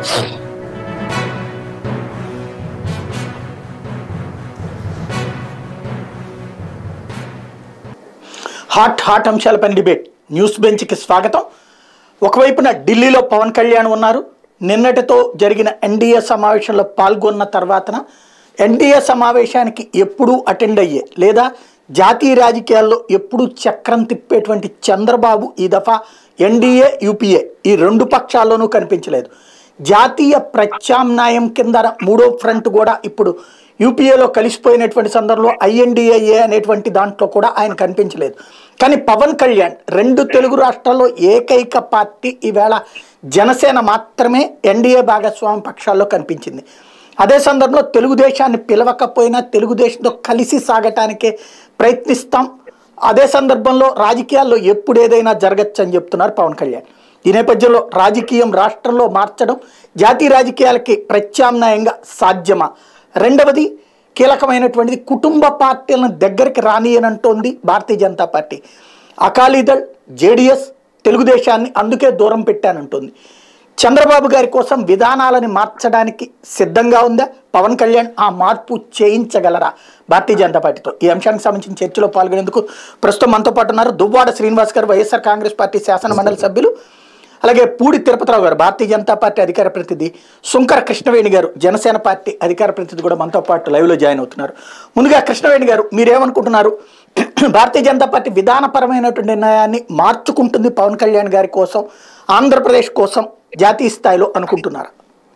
Hot hot అంశాలపైన debate news బెంచ్కి స్వాగతం ఒకవైపున ఢిల్లీలో పవన్ కళ్యాణ్ ఉన్నారు నిన్నటితో జరిగిన ఎన్డీఏ సమావేశంలో పాల్గొన్న తర్వాతన ఎన్డీఏ సమావేశానికి ఎప్పుడూ అటెండ్ అయ్యే లేదా జాతీయ రాజకీయాల్లో ఎప్పుడూ చక్రం తిప్పేటువంటి చంద్రబాబు ఈ దఫా ఎన్డీఏ యూపీఏ ఈ రెండు పక్షాల్లోనూ కనిపించలేదు జాతీయ ప్రత్యామ్నాయం కింద మూడో ఫ్రంట్ కూడా ఇప్పుడు యూపీఏలో కలిసిపోయినటువంటి సందర్భంలో ఐఎన్డిఏఏ అనేటువంటి దాంట్లో కూడా ఆయన కనిపించలేదు కానీ పవన్ కళ్యాణ్ రెండు తెలుగు రాష్ట్రాల్లో ఏకైక పార్టీ ఈవేళ జనసేన మాత్రమే ఎన్డీఏ భాగస్వామి పక్షాల్లో కనిపించింది అదే సందర్భంలో తెలుగుదేశాన్ని పిలవకపోయినా తెలుగుదేశంతో కలిసి సాగటానికే ప్రయత్నిస్తాం అదే సందర్భంలో రాజకీయాల్లో ఎప్పుడు ఏదైనా జరగచ్చు అని చెప్తున్నారు పవన్ కళ్యాణ్ ఈ నేపథ్యంలో రాజకీయం రాష్ట్రంలో మార్చడం జాతీయ రాజకీయాలకి ప్రత్యామ్నాయంగా సాధ్యమా రెండవది కీలకమైనటువంటిది కుటుంబ పార్టీలను దగ్గరికి రానియనంటోంది భారతీయ జనతా పార్టీ అకాలీదళ్ జేడిఎస్ తెలుగుదేశాన్ని అందుకే దూరం పెట్టానంటుంది చంద్రబాబు గారి కోసం విధానాలని మార్చడానికి సిద్ధంగా ఉందా పవన్ కళ్యాణ్ ఆ మార్పు చేయించగలరా భారతీయ జనతా పార్టీతో ఈ అంశానికి సంబంధించిన చర్చలో పాల్గొనేందుకు ప్రస్తుతం మనతో పాటు ఉన్నారు దువ్వాడ శ్రీనివాస్ గారు వైఎస్ఆర్ కాంగ్రెస్ పార్టీ శాసన మండలి సభ్యులు అలాగే పూడి తిరుపతిరావు గారు భారతీయ జనతా పార్టీ అధికార ప్రతినిధి శుంకర కృష్ణవేణి గారు జనసేన పార్టీ అధికార ప్రతినిధి కూడా మనతో పాటు లైవ్లో జాయిన్ అవుతున్నారు ముందుగా కృష్ణవేణి గారు మీరేమనుకుంటున్నారు భారతీయ జనతా పార్టీ విధానపరమైనటువంటి నిర్ణయాన్ని మార్చుకుంటుంది పవన్ కళ్యాణ్ గారి కోసం ఆంధ్రప్రదేశ్ కోసం జాతీయ స్థాయిలో అనుకుంటున్నారా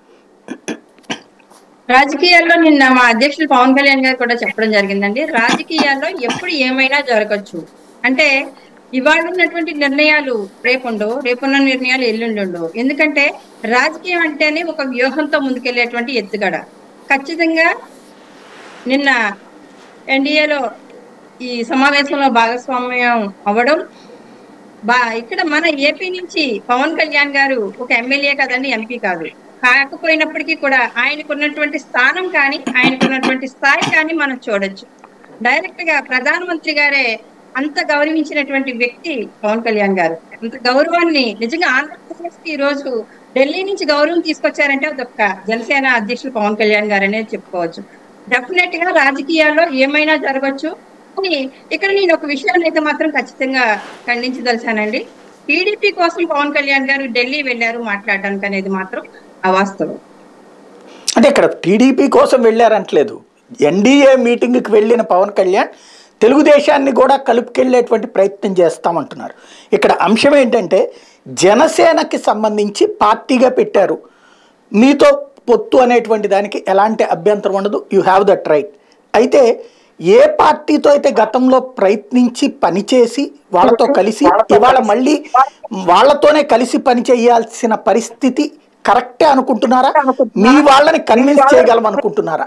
రాజకీయాల్లో నిన్న మా అధ్యక్షులు పవన్ కళ్యాణ్ గారు కూడా చెప్పడం జరిగిందండి రాజకీయాల్లో ఎప్పుడు ఏమైనా జరగచ్చు అంటే ఇవాళ ఉన్నటువంటి నిర్ణయాలు రేపుండవు రేపున్న నిర్ణయాలు ఎల్లుండుండవు ఎందుకంటే రాజకీయం అంటేనే ఒక వ్యూహంతో ముందుకెళ్లేటువంటి ఎత్తుగడ ఖచ్చితంగా నిన్న ఎన్డీఏలో ఈ సమావేశంలో భాగస్వామ్యం అవ్వడం బా ఇక్కడ మన ఏపీ నుంచి పవన్ కళ్యాణ్ గారు ఒక ఎమ్మెల్యే కదండి ఎంపీ కాదు కాకపోయినప్పటికీ కూడా ఆయనకున్నటువంటి స్థానం కానీ ఆయనకున్నటువంటి స్థాయి కానీ మనం చూడొచ్చు డైరెక్ట్ గా ప్రధానమంత్రి గారే అంత గౌరవించినటువంటి వ్యక్తి పవన్ కళ్యాణ్ గారు అంత గౌరవాన్ని నిజంగా ఆంధ్రప్రదేశ్ కి ఈ రోజు ఢిల్లీ నుంచి గౌరవం తీసుకొచ్చారంటే అదొక జనసేన అధ్యక్షులు పవన్ కళ్యాణ్ గారు అనేది చెప్పుకోవచ్చు డెఫినెట్ గా రాజకీయాల్లో ఏమైనా జరగచ్చు కానీ ఇక్కడ నేను ఒక విషయాన్ని అయితే మాత్రం ఖచ్చితంగా ఖండించదలిచానండి టీడీపీ కోసం పవన్ కళ్యాణ్ గారు ఢిల్లీ వెళ్ళారు మాట్లాడడానికి అనేది మాత్రం అవాస్తవం అంటే ఇక్కడ టీడీపీ కోసం వెళ్ళారంటలేదు ఎన్డీఏ మీటింగ్కి వెళ్ళిన పవన్ కళ్యాణ్ తెలుగుదేశాన్ని కూడా కలుపుకెళ్ళేటువంటి ప్రయత్నం చేస్తామంటున్నారు ఇక్కడ అంశం ఏంటంటే జనసేనకి సంబంధించి పార్టీగా పెట్టారు మీతో పొత్తు అనేటువంటి దానికి ఎలాంటి అభ్యంతరం ఉండదు యూ హ్యావ్ దట్ రైట్ అయితే ఏ పార్టీతో అయితే గతంలో ప్రయత్నించి పనిచేసి వాళ్ళతో కలిసి ఇవాళ మళ్ళీ వాళ్ళతోనే కలిసి పని చేయాల్సిన పరిస్థితి కరెక్టే అనుకుంటున్నారా మీ వాళ్ళని కన్విన్స్ చేయగలం అనుకుంటున్నారా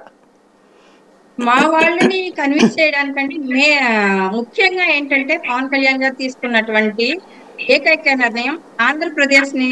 మా వాళ్ళని కన్విన్స్ చేయడానికంటే మే ముఖ్యంగా ఏంటంటే పవన్ కళ్యాణ్ గారు తీసుకున్నటువంటి ఏకైక నిర్ణయం ఆంధ్రప్రదేశ్ ని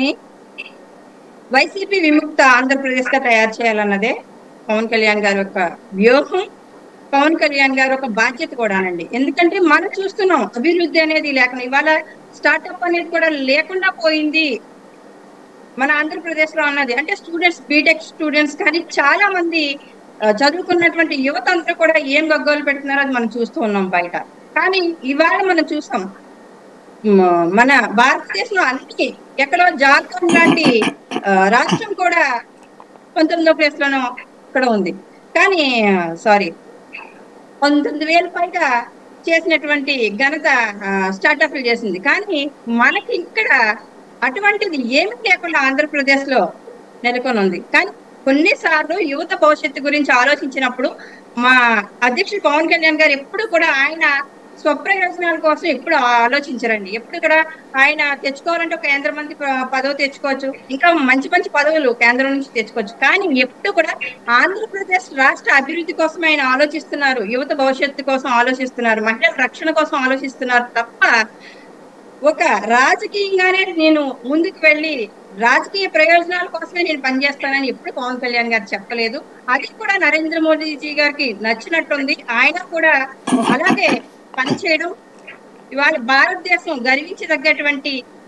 వైసీపీ విముక్త ఆంధ్రప్రదేశ్ గా తయారు చేయాలన్నదే పవన్ కళ్యాణ్ గారి యొక్క వ్యూహం పవన్ కళ్యాణ్ గారు ఒక బాధ్యత కూడానండి ఎందుకంటే మనం చూస్తున్నాం అభివృద్ధి అనేది లేకుండా ఇవాళ స్టార్ట్అప్ అనేది కూడా లేకుండా పోయింది మన ఆంధ్రప్రదేశ్ లో అన్నది అంటే స్టూడెంట్స్ బీటెక్ స్టూడెంట్స్ కానీ చాలా మంది ఆ, చదువుకున్నటువంటి యువత అంతా కూడా ఏం గగ్గోలు పెడుతున్నారో అది మనం చూస్తూ ఉన్నాం బయట కానీ ఇవాళ మనం చూసాం మ- మన భారతదేశంలో అన్ని ఎక్కడో జార్ఖండ్ లాంటి ఆ, రాష్ట్రం కూడా పంతొమ్మిదో ప్లేస్ లోనో ఇక్కడ ఉంది కానీ సారీ పంతొమ్మిది వేల పైగా చేసినటువంటి ఘనత స్టార్ట్అప్లు చేసింది కానీ మనకి ఇక్కడ అటువంటిది ఏమీ లేకుండా ఆంధ్రప్రదేశ్ లో నెలకొని ఉంది కానీ కొన్నిసార్లు యువత భవిష్యత్తు గురించి ఆలోచించినప్పుడు మా అధ్యక్షుడు పవన్ కళ్యాణ్ గారు ఎప్పుడు కూడా ఆయన స్వప్రయోజనాల కోసం ఎప్పుడు ఆలోచించరండి ఎప్పుడు కూడా ఆయన తెచ్చుకోవాలంటే ఒక కేంద్ర మంత్రి ప- పదవి తెచ్చుకోవచ్చు ఇంకా మంచి మంచి పదవులు కేంద్రం నుంచి తెచ్చుకోవచ్చు కానీ ఎప్పుడు కూడా ఆంధ్రప్రదేశ్ రాష్ట్ర అభివృద్ధి కోసం ఆయన ఆలోచిస్తున్నారు యువత భవిష్యత్తు కోసం ఆలోచిస్తున్నారు మహిళల రక్షణ కోసం ఆలోచిస్తున్నారు తప్ప ఒక రాజకీయంగానే నేను ముందుకు వెళ్ళి రాజకీయ ప్రయోజనాల కోసమే నేను పనిచేస్తానని ఎప్పుడు పవన్ కళ్యాణ్ గారు చెప్పలేదు అది కూడా నరేంద్ర మోడీజీ గారికి నచ్చినట్టుంది ఆయన కూడా అలాగే పనిచేయడం ఇవాళ భారతదేశం గర్వించదగ్గటువంటి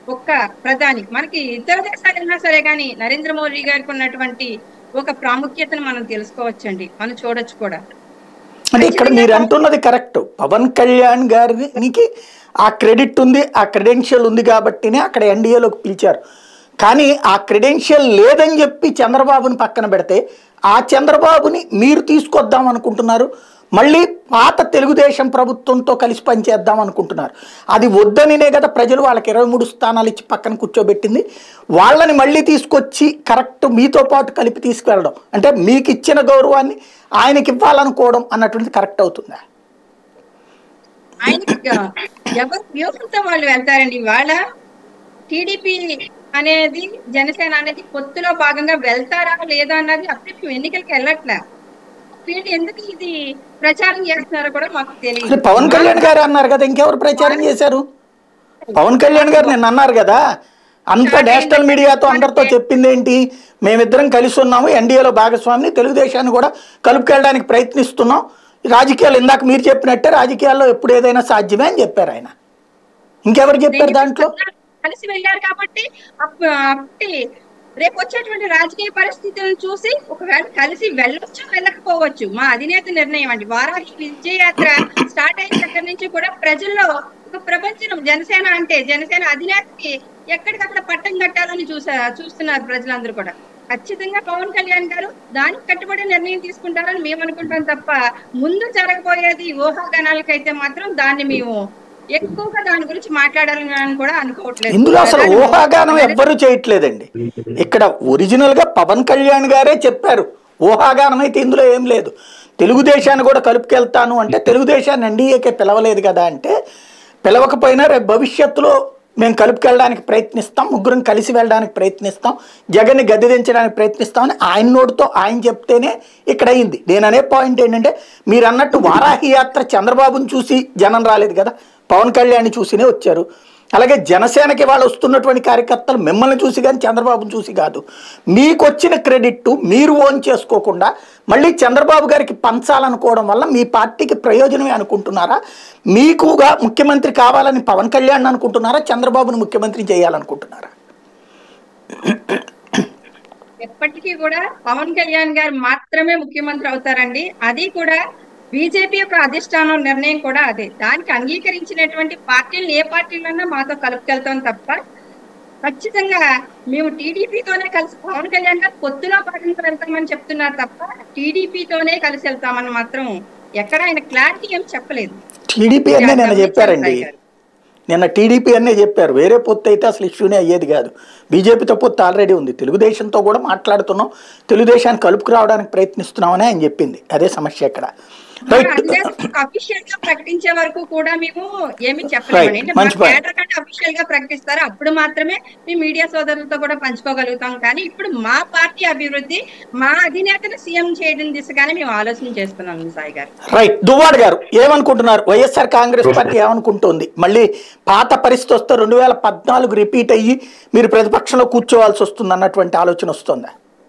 ఒక్క ప్రధాని మనకి ఇతర దేశాలు ఉన్నా సరే కానీ నరేంద్ర మోడీ గారికి ఉన్నటువంటి ఒక ప్రాముఖ్యతను మనం తెలుసుకోవచ్చండి మనం చూడొచ్చు కూడా అంటే ఇక్కడ మీరు అంటున్నది కరెక్ట్ పవన్ కళ్యాణ్ గారికి ఆ క్రెడిట్ ఉంది ఆ క్రెడెన్షియల్ ఉంది కాబట్టినే అక్కడ ఎన్డీఏలోకి పిలిచారు కానీ ఆ క్రెడెన్షియల్ లేదని చెప్పి చంద్రబాబుని పక్కన పెడితే ఆ చంద్రబాబుని మీరు తీసుకొద్దాం అనుకుంటున్నారు మళ్ళీ పాత తెలుగుదేశం ప్రభుత్వంతో కలిసి పనిచేద్దాం అనుకుంటున్నారు అది వద్దనినే కదా ప్రజలు వాళ్ళకి ఇరవై మూడు స్థానాలు ఇచ్చి పక్కన కూర్చోబెట్టింది వాళ్ళని మళ్ళీ తీసుకొచ్చి కరెక్ట్ మీతో పాటు కలిపి తీసుకువెళ్ళడం అంటే మీకు ఇచ్చిన గౌరవాన్ని ఆయనకి ఇవ్వాలనుకోవడం అన్నటువంటిది కరెక్ట్ అవుతుందా ఆయనకి ఎవరు వ్యూహంతో వాళ్ళు వెళ్తారండి వాళ్ళ టీడీపీ అనేది జనసేన అనేది పొత్తులో భాగంగా వెళ్తారా లేదా అన్నది అప్పుడే మేము ఎన్నికలకి వెళ్ళట్లే వీళ్ళు ఎందుకు ఇది ప్రచారం చేస్తున్నారో కూడా మాకు అసలు తెలియదు పవన్ కళ్యాణ్ గారు అన్నారు కదా ఇంకెవరు ప్రచారం చేశారు పవన్ కళ్యాణ్ గారు నిన్న అన్నారు కదా అంత నేషనల్ మీడియాతో అందరితో చెప్పింది ఏంటి మేమిద్దరం కలిసి ఉన్నాము ఎన్డీఏలో భాగస్వామిని తెలుగుదేశాన్ని కూడా కలుపుకెళ్ళడానికి ప్రయత్నిస్తున్నాం రాజకీయాలు ఇందాక మీరు చెప్పినట్టే రాజకీయాల్లో ఎప్పుడు ఏదైనా సాధ్యమే అని చెప్పారు ఆయన ఇంకెవరు చెప్పారు దాంట్లో కలిసి వెళ్ళారు కాబట్టి అప్ప- అప్పటి రేపు వచ్చేటువంటి రాజకీయ పరిస్థితులను చూసి ఒకవేళ కలిసి వెళ్ళొచ్చు వెళ్ళకపోవచ్చు మా అధినేత నిర్ణయం అండి వారాహి విజయయాత్ర స్టార్ట్ అయిన దగ్గర నుంచి కూడా ప్రజల్లో ఒక ప్రపంచం జనసేన అంటే జనసేన అధినేతకి ఎక్కడికక్కడ పట్టం కట్టాలని చూసా చూస్తున్నారు ప్రజలందరూ కూడా ఖచ్చితంగా పవన్ కళ్యాణ్ గారు దానికి కట్టుబడి నిర్ణయం తీసుకుంటారని మేము అనుకుంటాం తప్ప ముందు జరగబోయేది ఊహాగానాలకైతే మాత్రం దాన్ని మేము ఎక్కువగా దాని గురించి మాట్లాడాలని కూడా అనుకోవట్లేదు ఇందులో అసలు ఊహాగానం ఎవ్వరూ చేయట్లేదండి ఇక్కడ ఒరిజినల్ గా పవన్ కళ్యాణ్ గారే చెప్పారు ఊహాగానం అయితే ఇందులో ఏం లేదు తెలుగుదేశాన్ని కూడా కలుపుకెళ్తాను అంటే తెలుగుదేశాన్ని ఎన్డీఏకే పిలవలేదు కదా అంటే పిలవకపోయినా రేపు భవిష్యత్తులో మేము కలుపుకెళ్ళడానికి ప్రయత్నిస్తాం ముగ్గురం కలిసి వెళ్ళడానికి ప్రయత్నిస్తాం జగన్ని గద్దె దించడానికి ప్రయత్నిస్తామని ఆయన నోటితో ఆయన చెప్తేనే ఇక్కడ అయింది నేను అనే పాయింట్ ఏంటంటే మీరు అన్నట్టు వారాహి యాత్ర చంద్రబాబుని చూసి జనం రాలేదు కదా పవన్ కళ్యాణ్ చూసినే వచ్చారు అలాగే జనసేనకి వాళ్ళు వస్తున్నటువంటి కార్యకర్తలు మిమ్మల్ని చూసి కానీ చంద్రబాబుని చూసి కాదు మీకు వచ్చిన క్రెడిట్ మీరు ఓన్ చేసుకోకుండా మళ్ళీ చంద్రబాబు గారికి పంచాలనుకోవడం వల్ల మీ పార్టీకి ప్రయోజనమే అనుకుంటున్నారా మీకుగా ముఖ్యమంత్రి కావాలని పవన్ కళ్యాణ్ అనుకుంటున్నారా చంద్రబాబును ముఖ్యమంత్రి చేయాలనుకుంటున్నారా ఎప్పటికీ కూడా పవన్ కళ్యాణ్ గారు మాత్రమే ముఖ్యమంత్రి అవుతారండి అది కూడా బీజేపీ యొక్క అధిష్టానం నిర్ణయం కూడా అదే దానికి అంగీకరించినటువంటి పార్టీలు ఏ పార్టీలన్నా మాతో కలుపుకెళ్తాం తప్ప ఖచ్చితంగా మేము టీడీపీతోనే కలిసి పవన్ కళ్యాణ్ గారు పొత్తులో భాగంగా వెళ్తామని చెప్తున్నారు తప్ప టీడీపీతోనే కలిసి వెళ్తామని మాత్రం ఎక్కడ ఆయన క్లారిటీ ఏం చెప్పలేదు టీడీపీ అనే నిన్న చెప్పారండి నిన్న టీడీపీ అనే చెప్పారు వేరే పొత్తు అయితే అసలు ఇష్యూనే అయ్యేది కాదు బీజేపీతో పొత్తు ఆల్రెడీ ఉంది తెలుగుదేశంతో కూడా మాట్లాడుతున్నాం తెలుగుదేశాన్ని కలుపుకు రావడానికి ప్రయత్నిస్తున్నామని ఆయన చెప్పింది అదే సమస్య ఇక్కడ రైట్ అఫీషియల్ గా ప్రకటించే వరకు కూడా మేము ఏమి Right. చెప్పలేము అంటే మా మంచి point. కేడర్ కంటే అఫీషియల్ గా ప్రకటిస్తారు అప్పుడు మాత్రమే మీ మీడియా సోదరులతో కూడా పంచుకోగలుగుతాం కానీ ఇప్పుడు మా పార్టీ అభివృద్ధి మా అధినేతను సీఎం చేయడం దిశగానే మేము ఆలోచన చేస్తున్నాం సాయి గారు రైట్ దువ్వాడ్ గారు ఏమనుకుంటున్నారు వైఎస్ఆర్ కాంగ్రెస్ పార్టీ ఏమనుకుంటుంది మళ్ళీ పాత పరిస్థితి వస్తే రెండు వేల పద్నాలుగు రిపీట్ అయ్యి మీరు ప్రతిపక్షంలో కూర్చోవాల్సి వస్తుంది అన్నటువంటి ఆలోచన వస్తుందా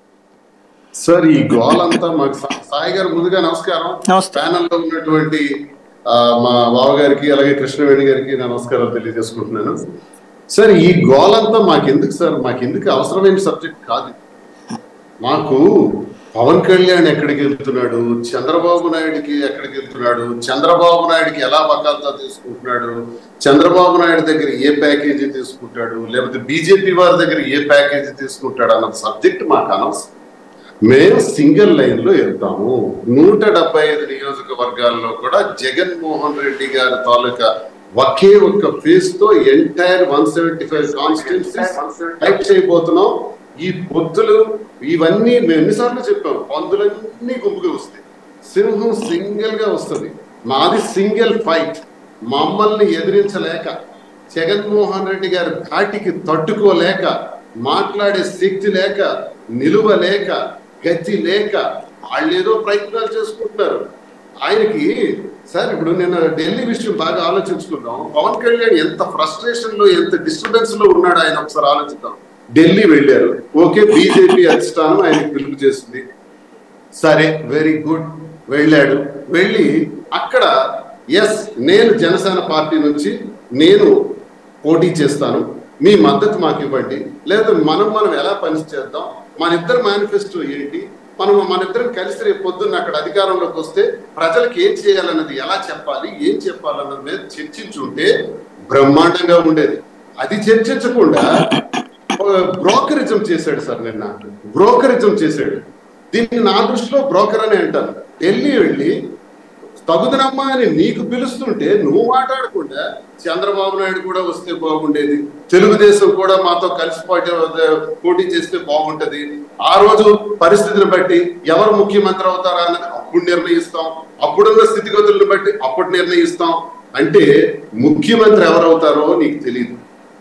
సార్ ఈ గోల్ అంతా మాకు సా- సాయి గారు ముందుగా నమస్కారం నమస్తే. ప్యానల్ లో ఉన్నటువంటి ఆ, మా బావ గారికి అలాగే కృష్ణవేణి గారికి నా నమస్కారాలు తెలియజేసుకుంటున్నాను సార్ ఈ గోల్ అంతా మాకెందుకు సార్ మాకెందుకు అవసరమైన సబ్జెక్ట్ కాదు మాకు పవన్ కళ్యాణ్ ఎక్కడికి వెళ్తున్నాడు చంద్రబాబు నాయుడికి ఎక్కడికి వెళ్తున్నాడు చంద్రబాబు నాయుడికి ఎలా వకాల్తా తీసుకుంటున్నాడు చంద్రబాబు నాయుడు దగ్గర ఏ ప్యాకేజీ తీసుకుంటాడు లేకపోతే బీజేపీ వారి దగ్గర ఏ ప్యాకేజీ తీసుకుంటాడు అన్న సబ్జెక్ట్ మాకు అనవసరం మేము సింగిల్ లైన్ లో వెళ్తాము నూట డెబ్బై ఐదు నియోజకవర్గాల్లో కూడా జగన్మోహన్ రెడ్డి గారి తాలూకా ఒకే ఒక్క ఫేస్ తో entire one seventy five constituencies type చేయబోతున్నాం ఈ పొత్తులు ఇవన్నీ మేము ఎన్నిసార్లు చెప్పాం పందులన్నీ గుంపుగా వస్తాయి సింహం సింగిల్ గా వస్తుంది మాది సింగిల్ ఫైట్ మమ్మల్ని ఎదిరించలేక జగన్మోహన్ రెడ్డి గారి ధాటికి తట్టుకోలేక మాట్లాడే శక్తి లేక నిలువ లేక గతి లేక వాళ్ళు ఏదో ప్రయత్నాలు చేసుకుంటున్నారు ఆయనకి సార్ ఇప్పుడు నేను ఢిల్లీ విషయం బాగా ఆలోచించుకుందాం పవన్ కళ్యాణ్ ఎంత ఫ్రస్ట్రేషన్ లో ఎంత డిస్టర్బెన్స్ లో ఉన్నాడు ఆయన ఒకసారి ఆలోచిద్దాం ఢిల్లీ వెళ్ళారు ఓకే బీజేపీ అధిష్టానం ఆయనకి పిలుపు చేసింది సరే వెరీ గుడ్ వెళ్ళాడు వెళ్ళి అక్కడ ఎస్ నేను జనసేన పార్టీ నుంచి నేను పోటీ చేస్తాను మీ మద్దతు మాకు ఇవ్వండి లేదా మనం మనం ఎలా పని చేద్దాం మన ఇద్దరు మేనిఫెస్టో ఏంటి మనం మన ఇద్దరం కలిసి రేపు పొద్దున్న అక్కడ అధికారంలోకి వస్తే ప్రజలకు ఏం చేయాలన్నది ఎలా చెప్పాలి ఏం చెప్పాలన్నది మీద చర్చించుంటే బ్రహ్మాండంగా ఉండేది అది చర్చించకుండా బ్రోకరిజం చేశాడు సార్ నిన్న బ్రోకరిజం చేశాడు దీన్ని నా దృష్టిలో బ్రోకర్ అని అంటాను ఢిల్లీ వెళ్ళి తగుదనమ్మా అని నీకు పిలుస్తుంటే నువ్వు మాట్లాడకుండా చంద్రబాబు నాయుడు కూడా వస్తే బాగుండేది తెలుగుదేశం కూడా మాతో కలిసి పోటీ పోటీ చేస్తే బాగుంటది ఆ రోజు పరిస్థితిని బట్టి ఎవరు ముఖ్యమంత్రి అవుతారా అన్నది అప్పుడు నిర్ణయిస్తాం అప్పుడున్న స్థితిగతులను బట్టి అప్పుడు నిర్ణయిస్తాం అంటే ముఖ్యమంత్రి ఎవరవుతారో నీకు తెలియదు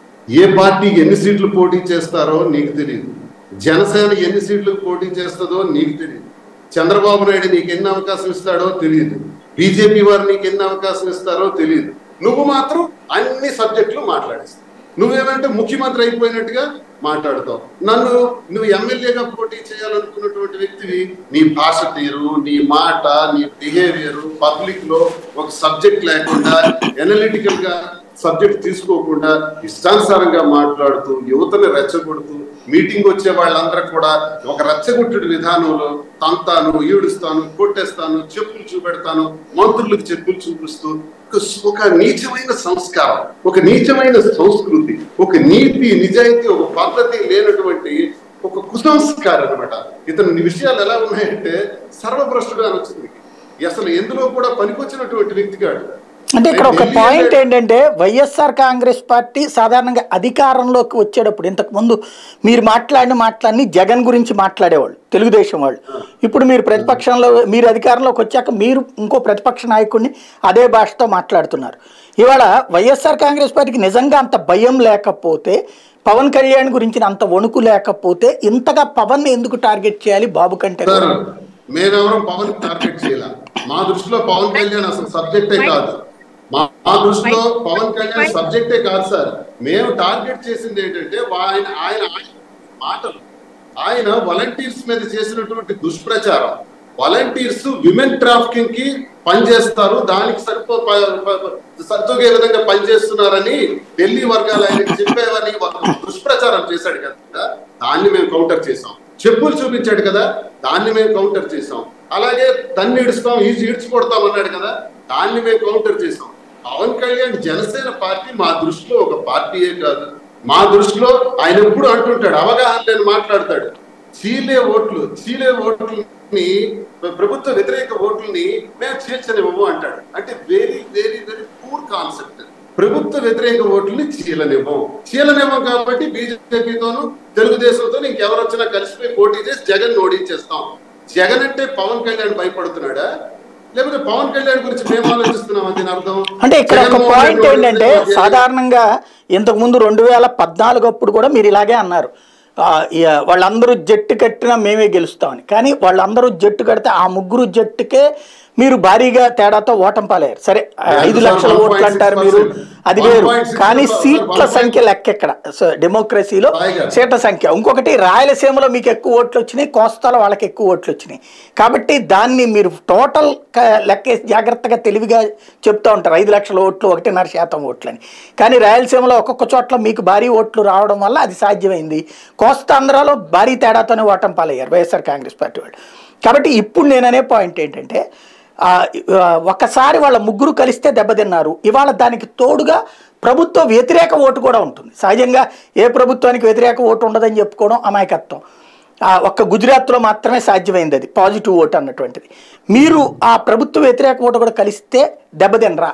ఏ పార్టీ ఎన్ని సీట్లు పోటీ చేస్తారో నీకు తెలియదు జనసేన ఎన్ని సీట్లు పోటీ చేస్తుందో నీకు తెలియదు చంద్రబాబు నాయుడు నీకు ఎన్ని అవకాశం ఇస్తాడో తెలియదు బీజేపీ వారు నీకు ఎన్ని అవకాశం ఇస్తారో తెలియదు నువ్వు మాత్రం అన్ని సబ్జెక్టులు మాట్లాడేస్తావు నువ్వేమంటే ముఖ్యమంత్రి అయిపోయినట్టుగా మాట్లాడతావు నన్ను నువ్వు ఎమ్మెల్యేగా పోటీ చేయాలనుకున్నటువంటి వ్యక్తివి నీ భాష తీరు నీ మాట నీ బిహేవియర్ పబ్లిక్ లో ఒక సబ్జెక్ట్ లేకుండా ఎనలిటికల్ గా సబ్జెక్ట్ తీసుకోకుండా ఇష్టానుసారంగా మాట్లాడుతూ యువతని రెచ్చగొడుతూ మీటింగ్ వచ్చే వాళ్ళందరూ కూడా ఒక రెచ్చగొట్టుడి విధానంలో తంతాను ఈడుస్తాను కొట్టేస్తాను చెప్పులు చూపెడతాను మంత్రులకు చెప్పులు చూపిస్తూ ఒక- ఒక నీచమైన సంస్కారం ఒక నీచమైన సంస్కృతి ఒక నీతి నిజాయితీ ఒక పద్ధతి లేనటువంటి ఒక కుసంస్కారం అనమాట ఇతని విషయాలు ఎలా ఉన్నాయంటే సర్వభ్రష్టుగా వచ్చింది అసలు ఎందులో కూడా పనికొచ్చినటువంటి వ్యక్తి కాడు అంటే ఇక్కడ ఒక ఢిల్లీ పాయింట్ అంటే- ఏంటంటే వైఎస్ఆర్ కాంగ్రెస్ పార్టీ సాధారణంగా అధికారంలోకి వచ్చేటప్పుడు ఇంతకు ముందు మీరు మాట్లాడిన మాటలన్నీ జగన్ గురించి మాట్లాడేవాళ్ళు తెలుగుదేశం వాళ్ళు ఇప్పుడు మీరు ప్రతిపక్షంలో మీరు అధికారంలోకి వచ్చాక మీరు ఇంకో ప్రతిపక్ష నాయకుడిని అదే భాషతో మాట్లాడుతున్నారు ఇవాళ వైఎస్ఆర్ కాంగ్రెస్ పార్టీకి నిజంగా అంత భయం లేకపోతే పవన్ కళ్యాణ్ గురించిన అంత వణుకు లేకపోతే ఇంతగా పవన్ ఎందుకు టార్గెట్ చేయాలి బాబు కంటే సార్ మేమెవరం పవన్ టార్గెట్ చేయాల మా దృష్టిలో పవన్ కళ్యాణ్ అసలు సబ్జెక్టే కాదు మా మా దృష్టిలో పవన్ కళ్యాణ్ సబ్జెక్టే కాదు సార్ మేము టార్గెట్ చేసింది ఏంటంటే ఆయన ఆయన ఆయన మాటలు ఆయన వాలంటీర్స్ మీద చేసినటువంటి దుష్ప్రచారం వాలంటీర్స్ విమెన్ ట్రాఫికింగ్ కి పనిచేస్తారు దానికి సరిపో ప- ప- ప- సరితూగే విధంగా పనిచేస్తున్నారని ఢిల్లీ వర్గాలు ఆయనకి చెప్పేవని ఒక దుష్ప్రచారం చేశాడు కదా దాన్ని మేము కౌంటర్ చేసాం చెప్పులు చూపించాడు కదా దాన్ని మేము కౌంటర్ చేసాం అలాగే తన్ని ఇడుస్తాం ఈజీ ఈడ్చి కొడతాం అన్నాడు కదా దాన్ని మేము కౌంటర్ చేసాం పవన్ కళ్యాణ్ జనసేన పార్టీ మా దృష్టిలో ఒక పార్టీయే కాదు మా దృష్టిలో ఆయన ఎప్పుడు అంటుంటాడు అవగాహన లేని మాట్లాడతాడు చీలే ఓట్లు చీలే ఓట్లని ప్రభుత్వ వ్యతిరేక ఓట్లని మేము చేర్చనివ్వము అంటాడు అంటే very very very poor concept ప్రభుత్వ వ్యతిరేక ఓట్లని చీలనివ్వం చీలనివ్వం కాబట్టి బీజేపీతోను తెలుగుదేశంతో ఇంకెవరు వచ్చినా కలిసిపోయి పోటీ చేసి జగన్ ఓడించేస్తాం జగన్ అంటే పవన్ కళ్యాణ్ భయపడుతున్నాడా లేకపోతే పవన్ కళ్యాణ్ గురించి మేము ఆలోచిస్తున్నాం దీని అర్థం అంటే ఇక్కడ ఒక జగన్మోహన్ పాయింట్ రెడ్డి ఏంటంటే ఓడించే- సాధారణంగా ఇంతకు ముందు రెండు వేల పద్నాలుగు అప్పుడు కూడా మీరు ఇలాగే అన్నారు ఆ, ఇక వాళ్ళందరూ జట్టు కట్టినా మేమే గెలుస్తామని కానీ వాళ్ళందరూ జట్టు కడితే ఆ ముగ్గురు జట్టుకే మీరు భారీగా తేడాతో ఓటం పాలయ్యారు సరే ఐదు సార్, లక్షల ఓట్లు అంటారు మీరు 1.6%. అది వేరు 1.6% కానీ సార్, సీట్ల 1.6% సంఖ్య లెక్క ఎక్కడ సో డెమోక్రసీలో పైగా. సీట్ల సంఖ్య ఇంకొకటి రాయలసీమలో మీకు ఎక్కువ ఓట్లు వచ్చినాయి కోస్తాలో వాళ్ళకి ఎక్కువ ఓట్లు వచ్చినాయి కాబట్టి దాన్ని మీరు టోటల్ క- లెక్కేసి జాగ్రత్తగా తెలివిగా చెప్తూ ఉంటారు ఐదు లక్షల ఓట్లు ఒకటిన్నర శాతం ఓట్లని కానీ రాయలసీమలో ఒక్కొక్క చోట్ల మీకు భారీ ఓట్లు రావడం వల్ల అది సాధ్యమైంది కోస్తాంధ్రలో భారీ తేడాతోనే ఓటం పాలయ్యారు వైఎస్ఆర్ కాంగ్రెస్ పార్టీ వాళ్ళు కాబట్టి ఇప్పుడు నేననే పాయింట్ ఏంటంటే ఆ, ఆ, ఒక్కసారి వాళ్ళ ముగ్గురు కలిస్తే దెబ్బతిన్నారు ఇవాళ దానికి తోడుగా ప్రభుత్వ వ్యతిరేక ఓటు కూడా ఉంటుంది సహజంగా ఏ ప్రభుత్వానికి వ్యతిరేక ఓటు ఉండదని చెప్పుకోవడం అమాయకత్వం ఆ, ఒక్క గుజరాత్లో మాత్రమే సాధ్యమైంది అది పాజిటివ్ ఓటు అన్నటువంటిది మీరు ఆ ప్రభుత్వ వ్యతిరేక ఓటు కూడా కలిస్తే దెబ్బతినరా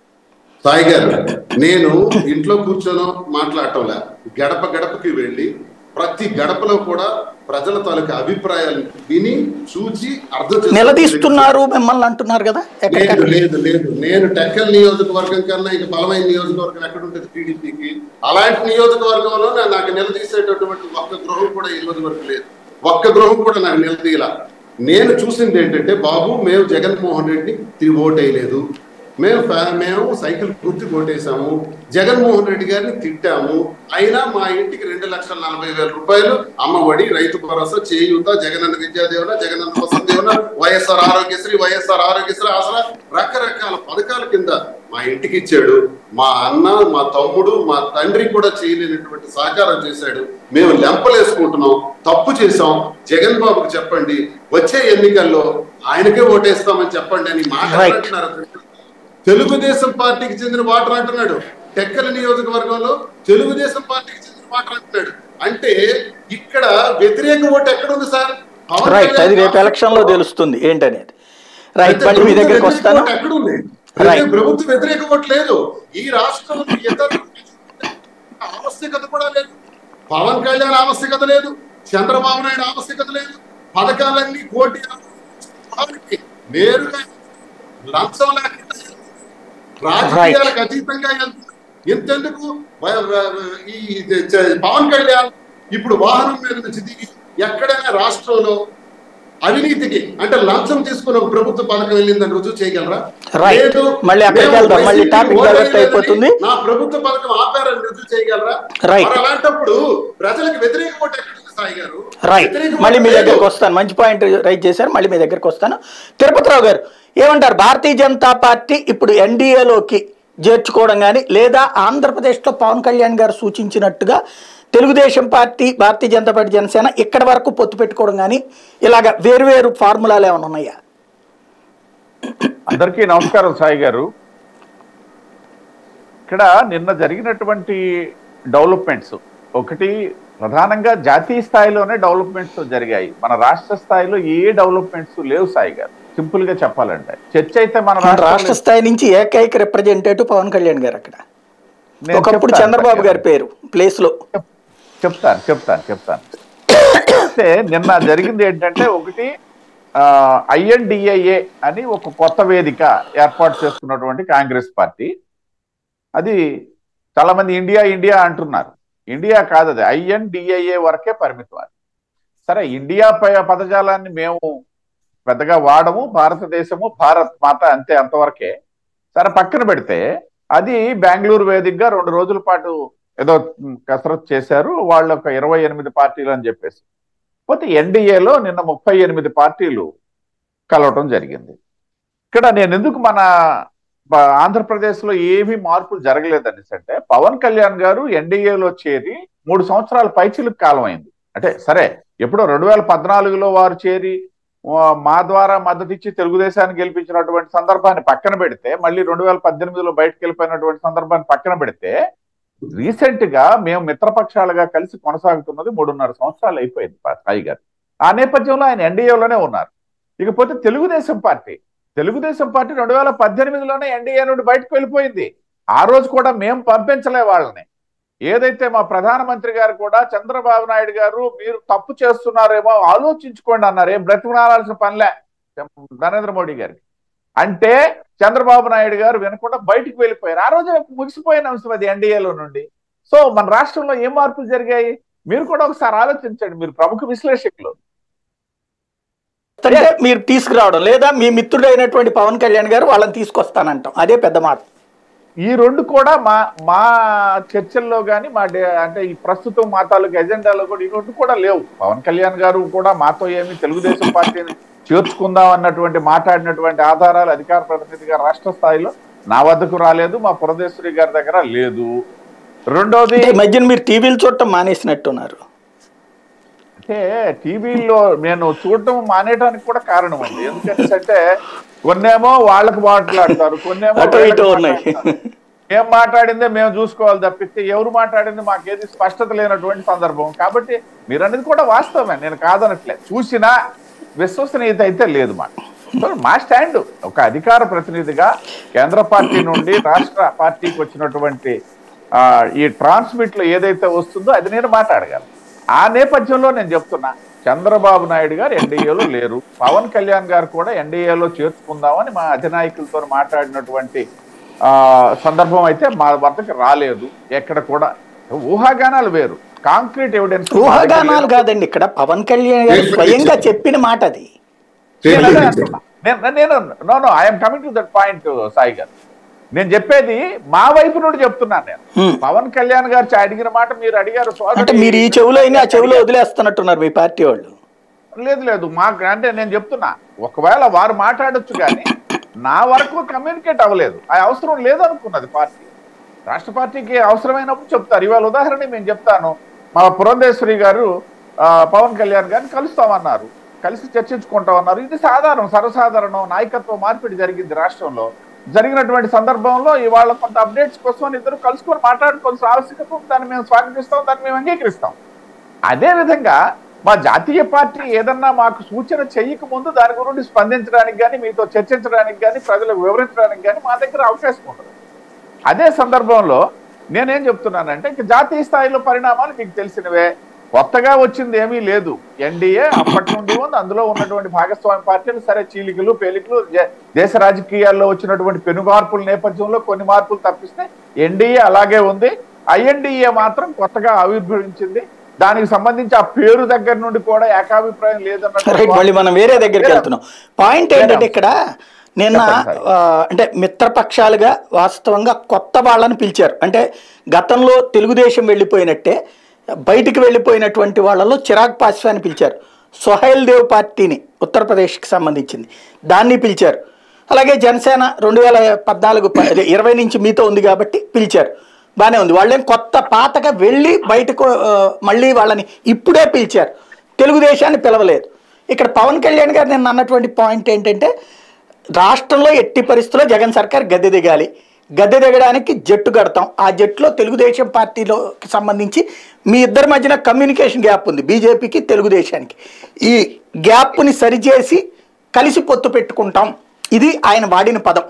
సాయి గారు నేను ఇంట్లో కూర్చొని మాట్లాడటంలే గడప గడపకి వెళ్ళి ప్రతి గడపలో కూడా ప్రజల తాలూకా అభిప్రాయాలు విని చూచి అర్థం చేసుకునే నిలదీస్తున్నారు మిమ్మల్ని అంటున్నారు కదా లేదు ఎక్కడికక్కడ లేదు లేదు నేను టెక్కల్ నియోజకవర్గం కన్నా ఇంకా బలమైన నియోజకవర్గం ఎక్కడ ఉంటుంది టీడీపీకి అలాంటి నియోజకవర్గంలో నా- నాకు నిలదీసేటటువంటి ఒక్క గృహం కూడా ఈ రోజు వరకు లేదు ఒక్క గృహం కూడా నాకు నిలదీయలా నేను చూసింది ఏంటంటే బాబు మేము జగన్మోహన్ రెడ్డిని తిరిగి ఓటేయలేదు మేము ఫ్యా- మేము సైకిల్ గుర్తు కొట్టేశాము జగన్మోహన్ రెడ్డి గారిని తిట్టాము అయినా మా ఇంటికి రెండు లక్షల నలభై వేల రూపాయలు అమ్మఒడి రైతు భరోసా చేయూత జగనన్న విద్యాదేవన జగనన్న వసంతదేవన వైఎస్ఆర్ ఆరోగ్యశ్రీ వైఎస్ఆర్ ఆరోగ్యశ్రీ ఆసరా రకరకాల పథకాల కింద మా ఇంటికి ఇచ్చాడు మా అన్న మా తమ్ముడు మా తండ్రి కూడా చేయలేనటువంటి సహకారం చేశాడు మేము లెంపలేసుకుంటున్నాం తప్పు చేశాం జగన్ బాబుకు చెప్పండి వచ్చే ఎన్నికల్లో ఆయనకే ఓటేస్తామని చెప్పండి అని మాట్లాడుతున్నారు తెలుగుదేశం పార్టీకి చెందిన వాటర్ అంటున్నాడు టెక్కల నియోజకవర్గంలో తెలుగుదేశం పార్టీకి చెందిన వాటర్ అంటున్నాడు అంటే ఇక్కడ వ్యతిరేక ఓటు ఎక్కడ ఉంది సార్ పవన్ రైట్ కళ్యాణ్ అది రేపు ఎలక్షన్ లో తెలుస్తుంది ఏంటనేది రైట్ అయితే మళ్ళీ మీ ప్రభుత్వ దగ్గరికి వ్యతిరేక వస్తాను ఓటు ఎక్కడ ఉంది Right. ప్రభుత్వ వ్యతిరేక ఓటు లేదు ఈ రాష్ట్రంలో ఇతర ఆవశ్యకత కూడా లేదు పవన్ కళ్యాణ్ ఆవశ్యకత లేదు చంద్రబాబు నాయుడు ఆవశ్యకత లేదు పథకాలన్నీ కోటి వాళ్ళకి నేరుగా లంచం లేకుండా రాజకీయాలకు అతీతంగా వెళ్తుంది ఎంతెందుకు వ- వ- ఈ చ- పవన్ కళ్యాణ్ ఇప్పుడు వాహనం మీద నుంచి దిగి ఎక్కడైనా రాష్ట్రంలో అవినీతికి అంటే లంచం తీసుకుని ఒక ప్రభుత్వ పథకం వెళ్ళిందని రుజువు చేయగలరా Right. లేదు, మళ్ళీ అక్కడికి మేము వెళ్దాం. మళ్ళీ వైసీపీ topic ఓటేయలేదని divert అయిపోతుంది. నా ప్రభుత్వ పథకం ఆపారని రుజువు చేయగలరా Right. మరి అలాంటప్పుడు ప్రజలకు వ్యతిరేక ఓటు ఎక్కడ ఉంది సాయి గారు రైట్ వ్యతిరేక మళ్ళీ మీ ఓటు లేదు. దగ్గరకు వస్తాను మంచి పాయింట్ రైట్ చేశారు మళ్ళీ మీ దగ్గరకు వస్తాను తిరుపతిరావు గారు ఏమంటారు భారతీయ జనతా పార్టీ ఇప్పుడు ఎన్డీఏలోకి చేర్చుకోవడం కానీ లేదా ఆంధ్రప్రదేశ్లో పవన్ కళ్యాణ్ గారు సూచించినట్టుగా తెలుగుదేశం పార్టీ భారతీయ జనతా పార్టీ జనసేన ఇక్కడి వరకు పొత్తు పెట్టుకోవడం కానీ ఇలాగ వేరువేరు ఫార్ములాలు ఏమైనా ఉన్నాయా అందరికీ నమస్కారం సాయి గారు ఇక్కడ నిన్న జరిగినటువంటి డెవలప్మెంట్స్ ఒకటి ప్రధానంగా జాతీయ స్థాయిలోనే డెవలప్మెంట్స్ జరిగాయి మన రాష్ట్ర స్థాయిలో ఏ డెవలప్మెంట్స్ లేవు సాయి గారు సింపుల్ గా చెప్పాలంటే చర్చ అయితే మన రాష్ట్ర రాష్ట్రంలో- స్థాయి నుంచి ఏకైక రిప్రజెంటేటివ్ పవన్ కళ్యాణ్ గారు అక్కడ నేను ఒకప్పుడు చెప్తాను చంద్రబాబు సాయి గారి పేరు ప్లేస్ లో చెప్- చెప్తాను చెప్తాను చెప్తాను అయితే నిన్న జరిగింది ఏంటంటే ఒకటి ఐఎన్డిఐఏ అని ఒక కొత్త వేదిక ఏర్పాటు చేసుకున్నటువంటి కాంగ్రెస్ పార్టీ అది చాలా మంది ఇండియా ఇండియా అంటున్నారు ఇండియా కాదు అది ఐఎన్డిఐఏ వరకే పరిమితం అది సరే ఇండియా ప- పదజాలాన్ని మేము పెద్దగా వాడము భారతదేశము భారత్ మాత అంతే అంతవరకే సరే పక్కన పెడితే అది బెంగళూరు వేదికగా రెండు రోజుల పాటు ఏదో మ్, కసరత్తు చేశారు వాళ్ళు ఒక ఇరవై ఎనిమిది పార్టీలు అని చెప్పేసి పోతే ఎన్డీఏలో నిన్న ముప్పై ఎనిమిది పార్టీలు కలవటం జరిగింది ఇక్కడ నేను ఎందుకు మన బ- ఆంధ్రప్రదేశ్లో ఏమీ మార్పులు జరగలేదనేసి అంటే పవన్ కళ్యాణ్ గారు ఎన్డీఏలో చేరి మూడు సంవత్సరాల పైచిలకు కాలం అయింది అంటే సరే ఎప్పుడో రెండు వేల పద్నాలుగులో వారు చేరి ఆ, మా ద్వారా మద్దతు ఇచ్చి తెలుగుదేశాన్ని గెలిపించినటువంటి సందర్భాన్ని పక్కన పెడితే మళ్ళీ రెండు వేల పద్దెనిమిదిలో బయటకు వెళ్ళిపోయినటువంటి సందర్భాన్ని పక్కన పెడితే రీసెంట్ గా మేము మిత్రపక్షాలుగా కలిసి కొనసాగుతున్నది మూడున్నర సంవత్సరాలు అయిపోయింది పా- సాయి గారు ఆ నేపథ్యంలో ఆయన ఎన్డీఏలోనే ఉన్నారు ఇకపోతే తెలుగుదేశం పార్టీ తెలుగుదేశం పార్టీ రెండు వేల పద్దెనిమిదిలోనే ఎన్డీఏ నుండి బయటకు వెళ్ళిపోయింది ఆ రోజు కూడా మేము పంపించలే వాళ్ళని ఏదైతే మా ప్రధానమంత్రి గారు కూడా చంద్రబాబు నాయుడు గారు మీరు తప్పు చేస్తున్నారేమో ఆలోచించుకోండి అన్నారు ఏం బ్రతిమలాడాల్సిన పనిలే నరేంద్ర మోడీ గారికి అంటే చంద్రబాబు నాయుడు గారు వినకుండా బయటికి వెళ్ళిపోయారు ఆ రోజు ముగిసిపోయిన అంశం అది ఎన్డీఏలో నుండి సో మన రాష్ట్రంలో ఏం మార్పులు జరిగాయి మీరు కూడా ఒకసారి ఆలోచించండి మీరు ప్రముఖ విశ్లేషకులు అంటే మీరు తీసుకురావడం లేదా మీ మిత్రుడైనటువంటి పవన్ కళ్యాణ్ గారు వాళ్ళని తీసుకొస్తానంటాం అదే పెద్ద మాట ఈ రెండు కూడా మా మా చర్చల్లో కానీ మా డే- అంటే ఈ ప్రస్తుతం మా తాలూకు ఎజెండాలో కూడా ఈ రెండు కూడా లేవు పవన్ కళ్యాణ్ గారు కూడా మాతో ఏమి తెలుగుదేశం పార్టీని చేర్చుకుందాం అన్నటువంటి మాట్లాడినటువంటి ఆధారాలు అధికార ప్రతినిధిగా రాష్ట్ర స్థాయిలో నా వద్దకు రాలేదు మా పురదేశ్వరి గారి దగ్గర లేదు రెండోది అంటే ఈ మధ్యన మీరు టీవీలు చూడటం మానేసినట్టున్నారు అంటే టీవీలో నేను చూడటం మానేయడానికి కూడా కారణం ఉంది ఎందుకంటే కొన్నేమో వాళ్ళకి మాట్లాడతారు కొన్నేమో అటు ఇటు వీళ్ళకి ఉన్నాయి మాట్లాడతారు. ఏం మాట్లాడిందే మేము చూసుకోవాలి తప్పిస్తే ఎవరు మాట్లాడింది మాకేది స్పష్టత లేనటువంటి సందర్భం కాబట్టి మీరు అనేది కూడా వాస్తవమే నేను కాదనట్లే చూసినా విశ్వసనీయత అయితే లేదు మాకు సో మా స్టాండ్ ఒక అధికార ప్రతినిధిగా కేంద్ర పార్టీ నుండి రాష్ట్ర పార్టీకి వచ్చినటువంటి ఆ, ఈ ట్రాన్స్మిట్ లో ఏదైతే వస్తుందో అది నేను మాట్లాడగలను ఆ నేపథ్యంలో నేను చెప్తున్నా చంద్రబాబు నాయుడు గారు ఎన్డీఏలో లేరు పవన్ కళ్యాణ్ గారు కూడా ఎన్డీఏలో చేర్చుకుందామని మా అధినాయకులతో మాట్లాడినటువంటి ఆ సందర్భం అయితే మా వద్దకు రాలేదు ఎక్కడ కూడా ఊహాగానాలు వేరు కాంక్రీట్ ఎవిడెన్స్ ఊహాగానాలు కాదండి ఇక్కడ పవన్ కళ్యాణ్ గారు స్వయంగా చెప్పిన మాట అది నేను అదే Statement అంటున్నా. నేను నేను no no I'm coming to that point Sai garu నేను చెప్పేది మా వైపు నుండి చెప్తున్నాను నేను Hmm. పవన్ కళ్యాణ్ గారు చ- అడిగిన మాట మీరు అడిగారు సోదరి- అంటే మీరు ఈ చెవులో అయినా ఆ చెవులో వదిలేస్తున్నట్టున్నారు మీ పార్టీ వాళ్ళు లేదు లేదు మాకు అంటే నేను చెప్తున్నా ఒకవేళ వారు మాట్లాడొచ్చు కానీ నా వరకు కమ్యూనికేట్ అవ్వలేదు ఆ అవసరం లేదనుకున్నది పార్టీ రాష్ట్ర పార్టీకి అవసరమైనప్పుడు చెప్తారు ఇవాళ ఉదాహరణ నేను చెప్తాను మా పురంధేశ్వరి గారు ఆ, పవన్ కళ్యాణ్ గారిని కలుస్తామన్నారు కలిసి చర్చించుకుంటామన్నారు ఇది సాధారణం సర్వసాధారణం నాయకత్వ మార్పిడి జరిగింది రాష్ట్రంలో జరిగినటువంటి సందర్భంలో ఇవాళ కొంత అప్డేట్స్ కోసం ఇద్దరు కలుసుకొని మాట్లాడుకోవాల్సిన ఆవశ్యకత ఉంది. దాన్ని మేము స్వాగతిస్తాం దాన్ని మేము అంగీకరిస్తాం అదే విధంగా మా జాతీయ పార్టీ ఏదన్నా మాకు సూచన చెయ్యక ముందు దాని గురించి స్పందించడానికి కానీ మీతో చర్చించడానికి కానీ ప్రజలకు వివరించడానికి కానీ మా దగ్గర అవకాశం ఉండదు అదే సందర్భంలో నేనేం చెప్తున్నానంటే ఇంక జాతీయ స్థాయిలో పరిణామాలు మీకు తెలిసినవే కొత్తగా వచ్చింది ఏమీ లేదు ఎన్డీఏ అప్పటి నుండి ఉంది అందులో ఉన్నటువంటి భాగస్వామి పార్టీలు సరే చీలికలు పేలికలు జ- దేశ రాజకీయాల్లో వచ్చినటువంటి పెను మార్పుల నేపథ్యంలో కొన్ని మార్పులు తప్పిస్తే ఎన్డీఏ అలాగే ఉంది ఐఎన్డీఏ మాత్రం కొత్తగా ఆవిర్భవించింది దానికి సంబంధించి ఆ పేరు దగ్గర నుండి కూడా ఏకాభిప్రాయం రైట్ మళ్ళీ మనం వేరే దగ్గరికి వెళ్తున్నాం పాయింట్ ఏంటంటే ఇక్కడ నిన్న చెప్పండి సార్. ఆ, అంటే మిత్రపక్షాలుగా వాస్తవంగా కొత్త వాళ్ళని పిలిచారు అంటే గతంలో తెలుగుదేశం వెళ్ళిపోయినట్టే బయటికి వెళ్ళిపోయినటువంటి వాళ్ళలో చిరాగ్ పాస్వాని పిలిచారు సొహైల్ దేవ్ పార్టీని ఉత్తరప్రదేశ్కి సంబంధించింది దాన్ని పిలిచారు అలాగే జనసేన రెండు వేల పద్నాలుగు ప- అదే ఇరవై నుంచి మీతో ఉంది కాబట్టి పిలిచారు బాగానే ఉంది వాళ్ళేం కొత్త పాతగా వెళ్ళి బయటకు ఆ, మళ్ళీ వాళ్ళని ఇప్పుడే పిలిచారు తెలుగుదేశాన్ని పిలవలేదు ఇక్కడ పవన్ కళ్యాణ్ గారు నేను అన్నటువంటి పాయింట్ ఏంటంటే రాష్ట్రంలో ఎట్టి పరిస్థితుల్లో జగన్ సర్కార్ గద్దె దిగాలి గద్దె దిగడానికి జట్టు కడతాం ఆ జట్టులో తెలుగుదేశం పార్టీలోకి సంబంధించి మీ ఇద్దరి మధ్యన కమ్యూనికేషన్ గ్యాప్ ఉంది బీజేపీకి తెలుగుదేశానికి ఈ గ్యాప్ని సరిచేసి కలిసి పొత్తు పెట్టుకుంటాం ఇది ఆయన వాడిన పదం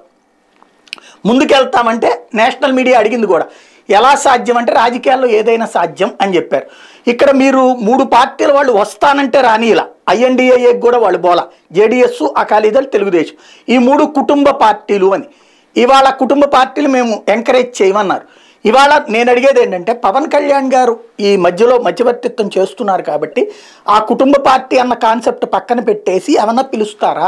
ముందుకెళ్తామంటే నేషనల్ మీడియా అడిగింది కూడా ఎలా సాధ్యం అంటే రాజకీయాల్లో ఏదైనా సాధ్యం అని చెప్పారు ఇక్కడ మీరు మూడు పార్టీల వాళ్ళు వస్తానంటే రానిలా ఐఎన్డిఏ కూడా వాళ్ళు బోల జేడిఎస్ అకాలీదళ్ తెలుగుదేశం ఈ మూడు కుటుంబ పార్టీలు అని ఇవాళ కుటుంబ పార్టీలు మేము ఎంకరేజ్ చేయమన్నారు ఇవాళ నేను అడిగేది ఏంటంటే పవన్ కళ్యాణ్ గారు ఈ మధ్యలో మధ్యవర్తిత్వం చేస్తున్నారు కాబట్టి ఆ కుటుంబ పార్టీ అన్న కాన్సెప్ట్ పక్కన పెట్టేసి ఏమన్నా పిలుస్తారా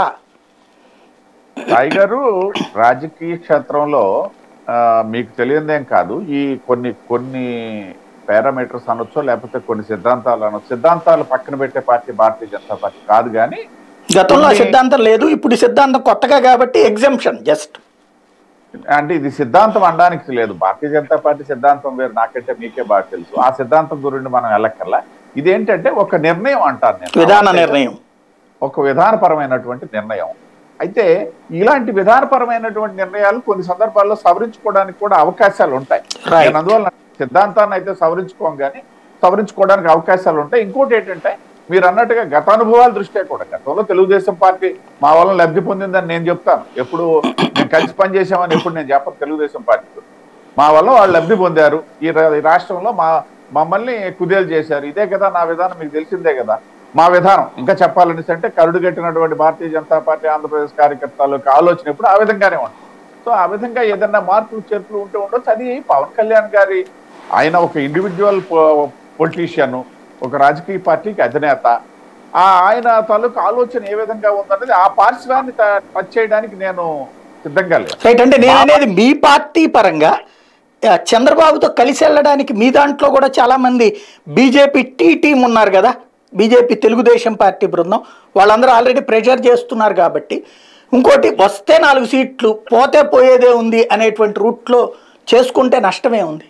సాయి గారు రాజకీయ క్షేత్రంలో ఆ, మీకు తెలియదేం కాదు ఈ కొన్ని కొన్ని పారామీటర్స్ అనొచ్చో లేకపోతే కొన్ని సిద్ధాంతాలు అనొచ్చు సిద్ధాంతాలు పక్కన పెట్టే పార్టీ భారతీయ జనతా పార్టీ కాదు కానీ గతంలో ఆ కొన్ని- సిద్ధాంతం లేదు ఇప్పుడు ఈ సిద్ధాంతం కొత్తగా కాబట్టి ఎగ్జంప్షన్ జస్ట్ అంటే ఇది సిద్ధాంతం అనడానికి లేదు భారతీయ జనతా పార్టీ సిద్ధాంతం వేరు నాకంటే మీకే బాగా తెలుసు ఆ సిద్ధాంతం గురించి మనం వెళ్ళక్కర్లా ఇదేంటంటే ఒక నిర్ణయం అంటాను నేను విధాన నిర్ణయం ఒక విధానపరమైనటువంటి నిర్ణయం అయితే ఇలాంటి విధానపరమైనటువంటి నిర్ణయాలు కొన్ని సందర్భాల్లో సవరించుకోవడానికి కూడా అవకాశాలు ఉంటాయి Right. నేను అందువల్ల సిద్ధాంతాన్ని అయితే సవరించుకోం కానీ సవరించుకోవడానికి అవకాశాలు ఉంటాయి ఇంకోటి ఏంటంటే మీరు అన్నట్టుగా గత అనుభవాల దృష్ట్యా కూడా గతంలో తెలుగుదేశం పార్టీ మా వల్ల లబ్ధి పొందిందని నేను చెప్తాను ఎప్పుడు మేము కలిసి పనిచేసామని ఎప్పుడు నేను చెప్పను తెలుగుదేశం పార్టీతో మా వల్ల వాళ్ళు లబ్ధి పొందారు ఈ రా- ఈ రాష్ట్రంలో మా మమ్మల్ని కుదేలు చేశారు ఇదే కదా నా విధానం మీకు తెలిసిందే కదా మా విధానం ఇంకా చెప్పాలని అంటే కరుడు కట్టినటువంటి భారతీయ జనతా పార్టీ ఆంధ్రప్రదేశ్ కార్యకర్తలకు ఆలోచన ఎప్పుడు ఆ విధంగానే ఉంటుంది సో ఆ విధంగా ఏదన్నా మార్పులు చేర్పులు ఉంటే ఉండొచ్చు అది పవన్ కళ్యాణ్ గారి ఆయన ఒక ఇండివిజువల్ పొలిటీషియన్ ఒక రాజకీయ పార్టీకి అధినేత ఆ ఆయన తాలూకు ఆలోచన ఏ విధంగా ఉందన్నది ఆ పార్శ్వాన్ని ట- టచ్ చేయడానికి నేను సిద్ధంగా లేదు రైట్ అంటే నేను అనేది మీ పార్టీ పరంగా ఆ, చంద్రబాబుతో కలిసి వెళ్ళడానికి మీ దాంట్లో కూడా చాలా మంది బీజేపీ టీ టీం ఉన్నారు కదా బీజేపీ తెలుగుదేశం పార్టీ బృందం వాళ్ళందరూ ఆల్రెడీ ప్రెషర్ చేస్తున్నారు కాబట్టి ఇంకోటి వస్తే నాలుగు సీట్లు పోతే పోయేదే ఉంది అనేటువంటి రూట్లో చేసుకుంటే నష్టమే ఉంది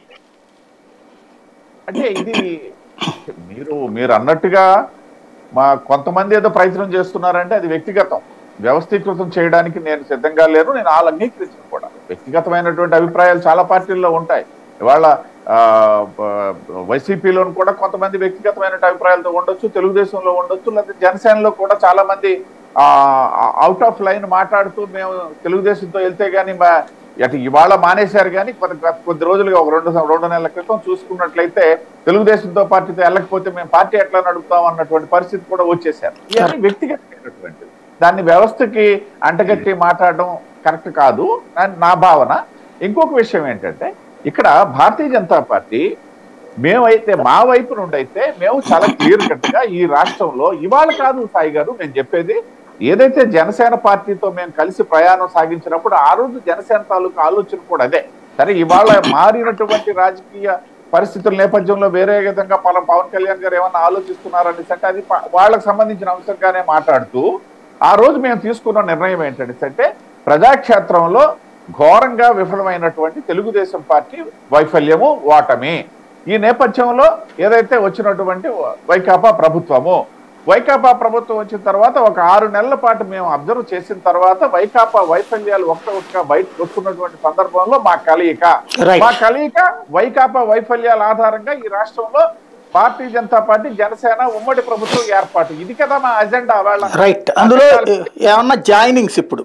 అంటే ఇది మీరు మీరు అన్నట్టుగా మా కొంతమంది ఏదో ప్రయత్నం చేస్తున్నారంటే అది వ్యక్తిగతం వ్యవస్థీకృతం చేయడానికి నేను సిద్ధంగా లేను నేను వాళ్ళు అంగీకరించను కూడా వ్యక్తిగతమైనటువంటి అభిప్రాయాలు చాలా పార్టీల్లో ఉంటాయి ఇవాళ ఆ, బ- వైసీపీలోను కూడా కొంతమంది వ్యక్తిగతమైన అభిప్రాయాలతో ఉండొచ్చు తెలుగుదేశంలో ఉండొచ్చు లేకపోతే జనసేనలో కూడా చాలా మంది అవుట్ ఆఫ్ లైన్ మాట్లాడుతూ మేము తెలుగుదేశంతో వెళ్తే కానీ మా అటు ఇవాళ మానేశారు కానీ కొద్ది కొద్ది రోజులుగా ఒక రెండు సం- రెండు నెలల క్రితం చూసుకున్నట్లయితే తెలుగుదేశంతో పార్టీతో వెళ్ళకపోతే మేము పార్టీ ఎట్లా నడుపుతాం అన్నటువంటి పరిస్థితి కూడా వచ్చేసారు ఇవన్నీ వ్యక్తిగతమైనటువంటిది దాన్ని వ్యవస్థకి అంటగట్టి మాట్లాడడం కరెక్ట్ కాదు అని నా భావన ఇంకొక విషయం ఏంటంటే ఇక్కడ భారతీయ జనతా పార్టీ మేమైతే మా వైపు నుండి అయితే మేము చాలా క్లియర్ కట్ గా ఈ రాష్ట్రంలో ఇవాళ కాదు సాయి గారు నేను చెప్పేది ఏదైతే జనసేన పార్టీతో మేము కలిసి ప్రయాణం సాగించినప్పుడు ఆ రోజు జనసేన తాలూకు ఆలోచన కూడా అదే సరే ఇవాళ మారినటువంటి రాజకీయ పరిస్థితుల నేపథ్యంలో వేరే విధంగా పల పవన్ కళ్యాణ్ గారు ఏమన్నా ఆలోచిస్తున్నారనేసి అంటే అది ప- వాళ్ళకి సంబంధించిన అంశంగానే మాట్లాడుతూ ఆ రోజు మేము తీసుకున్న నిర్ణయం ఏంటంటే అంటే ప్రజాక్షేత్రంలో ఘోరంగా విఫలమైనటువంటి తెలుగుదేశం పార్టీ వైఫల్యము ఓటమి ఈ నేపథ్యంలో ఏదైతే వచ్చినటువంటి వైకాపా ప్రభుత్వము వైకాపా ప్రభుత్వం వచ్చిన తర్వాత ఒక ఆరు నెలల పాటు మేము అబ్జర్వ్ చేసిన తర్వాత వైకాపా వైఫల్యాలు ఒక్క ఒక్క బయటకు వస్తున్నటువంటి సందర్భంలో మా కలయిక Right. మా కలయిక వైకాపా వైఫల్యాల ఆధారంగా ఈ రాష్ట్రంలో భారతీయ జనతా పార్టీ జనసేన ఉమ్మడి ప్రభుత్వం ఏర్పాటు ఇది కదా మా అజెండా వాళ్ళ రైట్ అందులో ఏమన్నా జాయినింగ్స్ ఇప్పుడు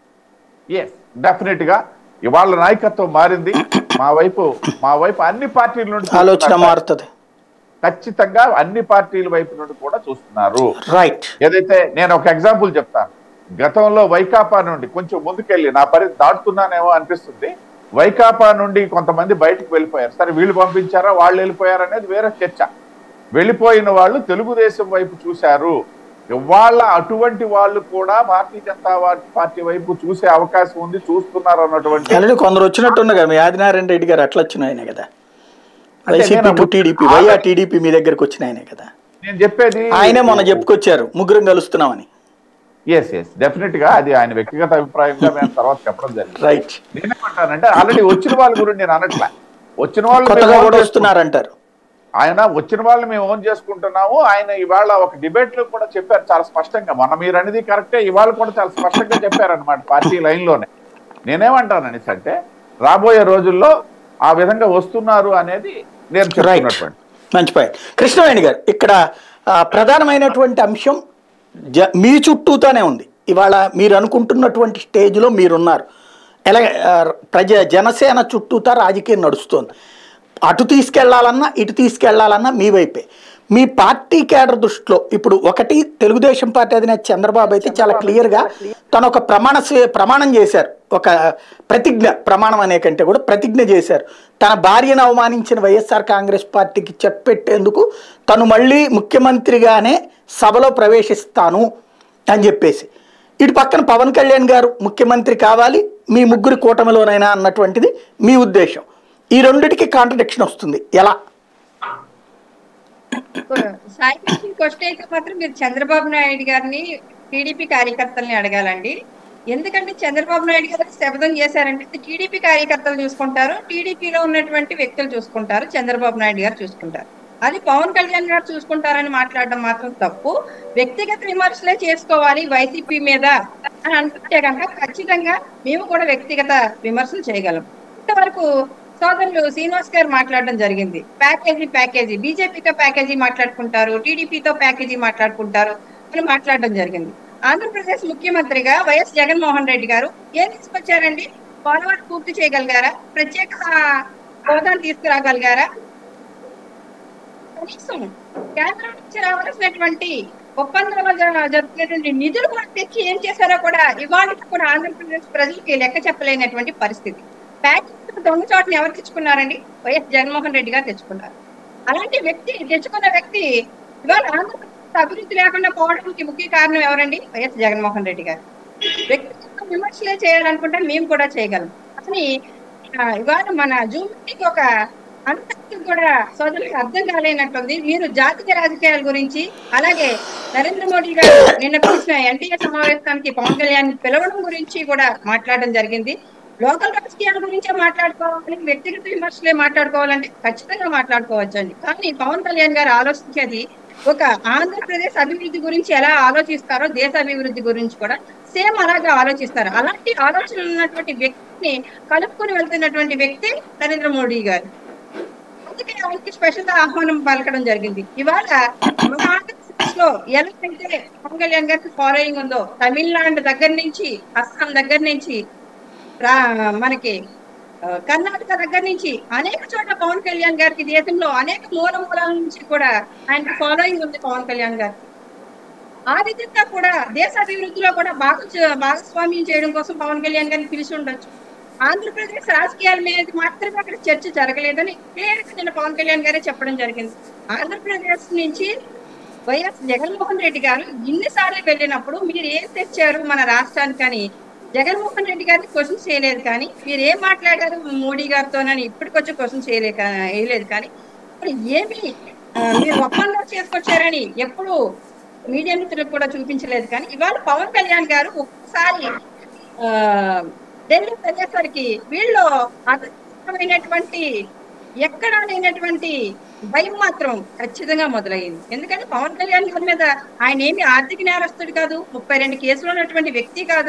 ఎస్ డెఫినెట్ గా ఇవాళ నాయకత్వం మారింది మా వైపు మా వైపు అన్ని పార్టీల నుండి ఆలోచన చూస్తున్నారు. మారుతుంది ఖచ్చితంగా అన్ని పార్టీల వైపు నుండి కూడా చూస్తున్నారు రైట్ ఏదైతే నేను ఒక ఎగ్జాంపుల్ చెప్తాను గతంలో వైకాపా నుండి కొంచెం ముందుకెళ్ళి నా పరిధి దాటుతున్నానేమో అనిపిస్తుంది వైకాపా నుండి కొంతమంది బయటకు వెళ్ళిపోయారు సరే వీళ్ళు పంపించారా వాళ్ళు వెళ్ళిపోయారు అనేది వేరే చర్చ వెళ్ళిపోయిన వాళ్ళు తెలుగుదేశం వైపు చూశారు ఇవాళ అటువంటి వాళ్ళు కూడా భారతీయ జనతా పార్టీ వైపు చూసే అవకాశం ఉంది చూస్తున్నారు అన్నటువంటి ఆల్రెడీ కొందరు వచ్చినట్టున్నా కదా మీ ఆదినారాయణ రెడ్డి గారు అట్లా వచ్చిన ఆయనే కదా అంటే వైసీపీ నేను టు టీడీపీ వైఆర్ టీడీపీ మీ దగ్గరకు వచ్చిన ఆయనే కదా నేను చెప్పేది ఆయనే మొన్న చెప్పుకొచ్చారు ముగ్గురం కలుస్తున్నామని ఎస్ ఎస్ డెఫినెట్ గా అది ఆయన వ్యక్తిగత అభిప్రాయంగా మేము తర్వాత చెప్పడం జరిగింది రైట్ నేనేమంటానంటే ఆల్రెడీ వచ్చిన వాళ్ళ గురించి నేను అనట్లే వచ్చిన వాళ్ళు కొత్తగా మేము కూడా own వస్తున్నారంటారు ఆయన వచ్చిన వాళ్ళు మేము ఓన్ చేసుకుంటున్నాము ఆయన ఇవాళ ఒక డిబేట్ లో కూడా చెప్పారు చాలా స్పష్టంగా మొన్న మీరు అనేది కరెక్టే ఇవాళ కూడా చాలా స్పష్టంగా చెప్పారు అనమాట పార్టీ లైన్ లోనే నేనేమంటాననేసి అంటే రాబోయే రోజుల్లో ఆ విధంగా వస్తున్నారు అనేది నేను రైట్ చెప్తున్నటువంటి మంచి పాయింట్ కృష్ణవేణి గారు ఇక్కడ ఆ, ప్రధానమైనటువంటి అంశం జ మీ చుట్టూతోనే ఉంది ఇవాళ మీరు అనుకుంటున్నటువంటి స్టేజ్లో మీరున్నారు ఎలా ఆ, ప్రజ జనసేన చుట్టూతా రాజకీయం నడుస్తోంది అటు తీసుకెళ్లాలన్నా ఇటు తీసుకెళ్లాలన్నా మీ వైపే మీ పార్టీ కేడర్ దృష్టిలో ఇప్పుడు ఒకటి తెలుగుదేశం పార్టీ అధినేత చంద్రబాబు అయితే చాలా క్లియర్గా తను ఒక ప్రమాణ స్వీ- ప్రమాణం చేశారు ఒక ప్రతిజ్ఞ ప్రమాణం అనే కంటే కూడా ప్రతిజ్ఞ చేశారు తన భార్యను అవమానించిన వైఎస్ఆర్ కాంగ్రెస్ పార్టీకి చెప్పెట్టేందుకు తను మళ్ళీ ముఖ్యమంత్రిగానే సభలో ప్రవేశిస్తాను అని చెప్పేసి ఇటు పక్కన పవన్ కళ్యాణ్ గారు ముఖ్యమంత్రి కావాలి మీ ముగ్గురి కూటమిలోనైనా అన్నటువంటిది మీ ఉద్దేశం ఈ రెండిటికి కాంట్రడిక్షన్ వస్తుంది ఎలా సాయి కృష్ణ క్వశ్చన్ అయితే మాత్రం మీరు చంద్రబాబు నాయుడు గారిని టీడీపీ కార్యకర్తల్ని అడగాలండి ఎందుకంటే చంద్రబాబు నాయుడు గారు శపథం చేశారంటే టీడీపీ కార్యకర్తలు చూసుకుంటారు టీడీపీలో ఉన్నటువంటి వ్యక్తులు చూసుకుంటారు చంద్రబాబు నాయుడు గారు చూసుకుంటారు అది పవన్ కళ్యాణ్ గారు చూసుకుంటారని మాట్లాడడం మాత్రం తప్పు వ్యక్తిగత విమర్శలే చేసుకోవాలి వైసీపీ మీద అని అనుకుంటే కనుక ఖచ్చితంగా మేము కూడా వ్యక్తిగత విమర్శలు చేయగలం ఇంతవరకు సోదరులు శ్రీనివాస్ గారు మాట్లాడడం జరిగింది ప్యాకేజీ ప్యాకేజీ బీజేపీతో ప్యాకేజీ మాట్లాడుకుంటారు టీడీపీతో ప్యాకేజీ మాట్లాడుకుంటారు అని మాట్లాడడం జరిగింది ఆంధ్రప్రదేశ్ ముఖ్యమంత్రిగా వైఎస్ జగన్మోహన్ రెడ్డి గారు ఏం తీసుకొచ్చారండి పోలవరం పూర్తి చేయగలిగారా ప్రత్యేక హోదాను తీసుకురాగలిగారా కనీసం కేంద్రం నుంచి రావాల్సినటువంటి ఒప్పందాలు జ- జరుపుకునేటువంటి నిధులు కూడా తెచ్చి ఏం చేశారో కూడా ఇవాళ కూడా ఆంధ్రప్రదేశ్ ప్రజలకి లెక్క చెప్పలేనటువంటి పరిస్థితి ప్యాకేజ్ దొంగ చోటుని ఎవరు తెచ్చుకున్నారండి వైఎస్ జగన్మోహన్ రెడ్డి గారు తెచ్చుకున్నారు అలాంటి వ్యక్తి తెచ్చుకున్న వ్యక్తి ఇవాళ ఆంధ్రప్రదేశ్ అభివృద్ధి లేకుండా పోవడానికి ముఖ్య కారణం ఎవరండి వైఎస్ జగన్మోహన్ రెడ్డి గారు వ్యక్తిగత విమర్శలే చేయాలనుకుంటే మేము కూడా చేయగలం కానీ ఆ, ఇవాళ మన జూమ్ మీటింగ్ ఒక అంతకు కూడా సోదరులకు అర్థం కాలేనట్టుంది మీరు జాతీయ రాజకీయాల గురించి అలాగే నరేంద్ర మోడీ గారు నిన్న పిలిచిన ఎన్టీఏ సమావేశానికి పవన్ కళ్యాణ్ పిలవడం గురించి కూడా మాట్లాడడం జరిగింది లోకల్ రాజకీయాల గురించే మాట్లాడుకోవాలి వ్యక్తిగత విమర్శలే మాట్లాడుకోవాలంటే ఖచ్చితంగా మాట్లాడుకోవచ్చండి కానీ పవన్ కళ్యాణ్ గారు ఆలోచించేది ఒక ఆంధ్రప్రదేశ్ అభివృద్ధి గురించి ఎలా ఆలోచిస్తారో దేశ అభివృద్ధి గురించి కూడా సేమ్ అలాగే ఆలోచిస్తారు అలాంటి ఆలోచనలు ఉన్నటువంటి వ్యక్తిని కలుపుకొని వెళ్తున్నటువంటి వ్యక్తి నరేంద్ర మోడీ గారు అందుకే ఆయనకి స్పెషల్ గా ఆహ్వానం పలకడం జరిగింది ఇవాళ మన ఆంధ్రప్రదేశ్ లో ఎలాగైతే పవన్ కళ్యాణ్ గారికి ఫాలోయింగ్ ఉందో తమిళనాడు దగ్గర నుంచి అస్సాం దగ్గర నుంచి రా మనకి ఆ, కర్ణాటక దగ్గర నుంచి అనేక చోట్ల పవన్ కళ్యాణ్ గారికి దేశంలో అనేక మూల మూలాల నుంచి కూడా ఆయనకి ఫాలోయింగ్ ఉంది పవన్ కళ్యాణ్ గారికి ఆ విధంగా కూడా దేశ అభివృద్ధిలో కూడా భాగ భాగస్వామ్యం చేయడం కోసం పవన్ కళ్యాణ్ గారిని పిలిచి ఉండొచ్చు ఆంధ్రప్రదేశ్ రాజకీయాల మీద మాత్రమే అక్కడ చర్చ జరగలేదని క్లియర్ గా నిన్న పవన్ కళ్యాణ్ గారే చెప్పడం జరిగింది ఆంధ్రప్రదేశ్ నుంచి వైఎస్ జగన్మోహన్ రెడ్డి గారు ఇన్నిసార్లు వెళ్ళినప్పుడు మీరు ఏం తెచ్చారు మన రాష్ట్రానికి అని జగన్మోహన్ రెడ్డి గారిని క్వశ్చన్ చేయలేదు కానీ మీరు ఏం మాట్లాడారు మోడీ గారితోనని ఇప్పటికొచ్చి క్వశ్చన్ చేయలేదు వేయలేదు కానీ ఇప్పుడు ఏమి ఆ, మీరు ఒప్పందం చేసుకొచ్చారని ఎప్పుడు మీడియా మిత్రులకు కూడా చూపించలేదు కానీ ఇవాళ పవన్ కళ్యాణ్ గారు ఒక్కసారి ఆ, ఢిల్లీ వెళ్ళేసరికి వీళ్ళు అద్భుతమైనటువంటి ఎక్కడా లేనటువంటి భయం మాత్రం ఖచ్చితంగా మొదలైంది ఎందుకంటే పవన్ కళ్యాణ్ గారి మీద ఆయన ఏమి ఆర్థిక నేరస్తుడు కాదు ముప్పై రెండు కేసులు ఉన్నటువంటి వ్యక్తి కాదు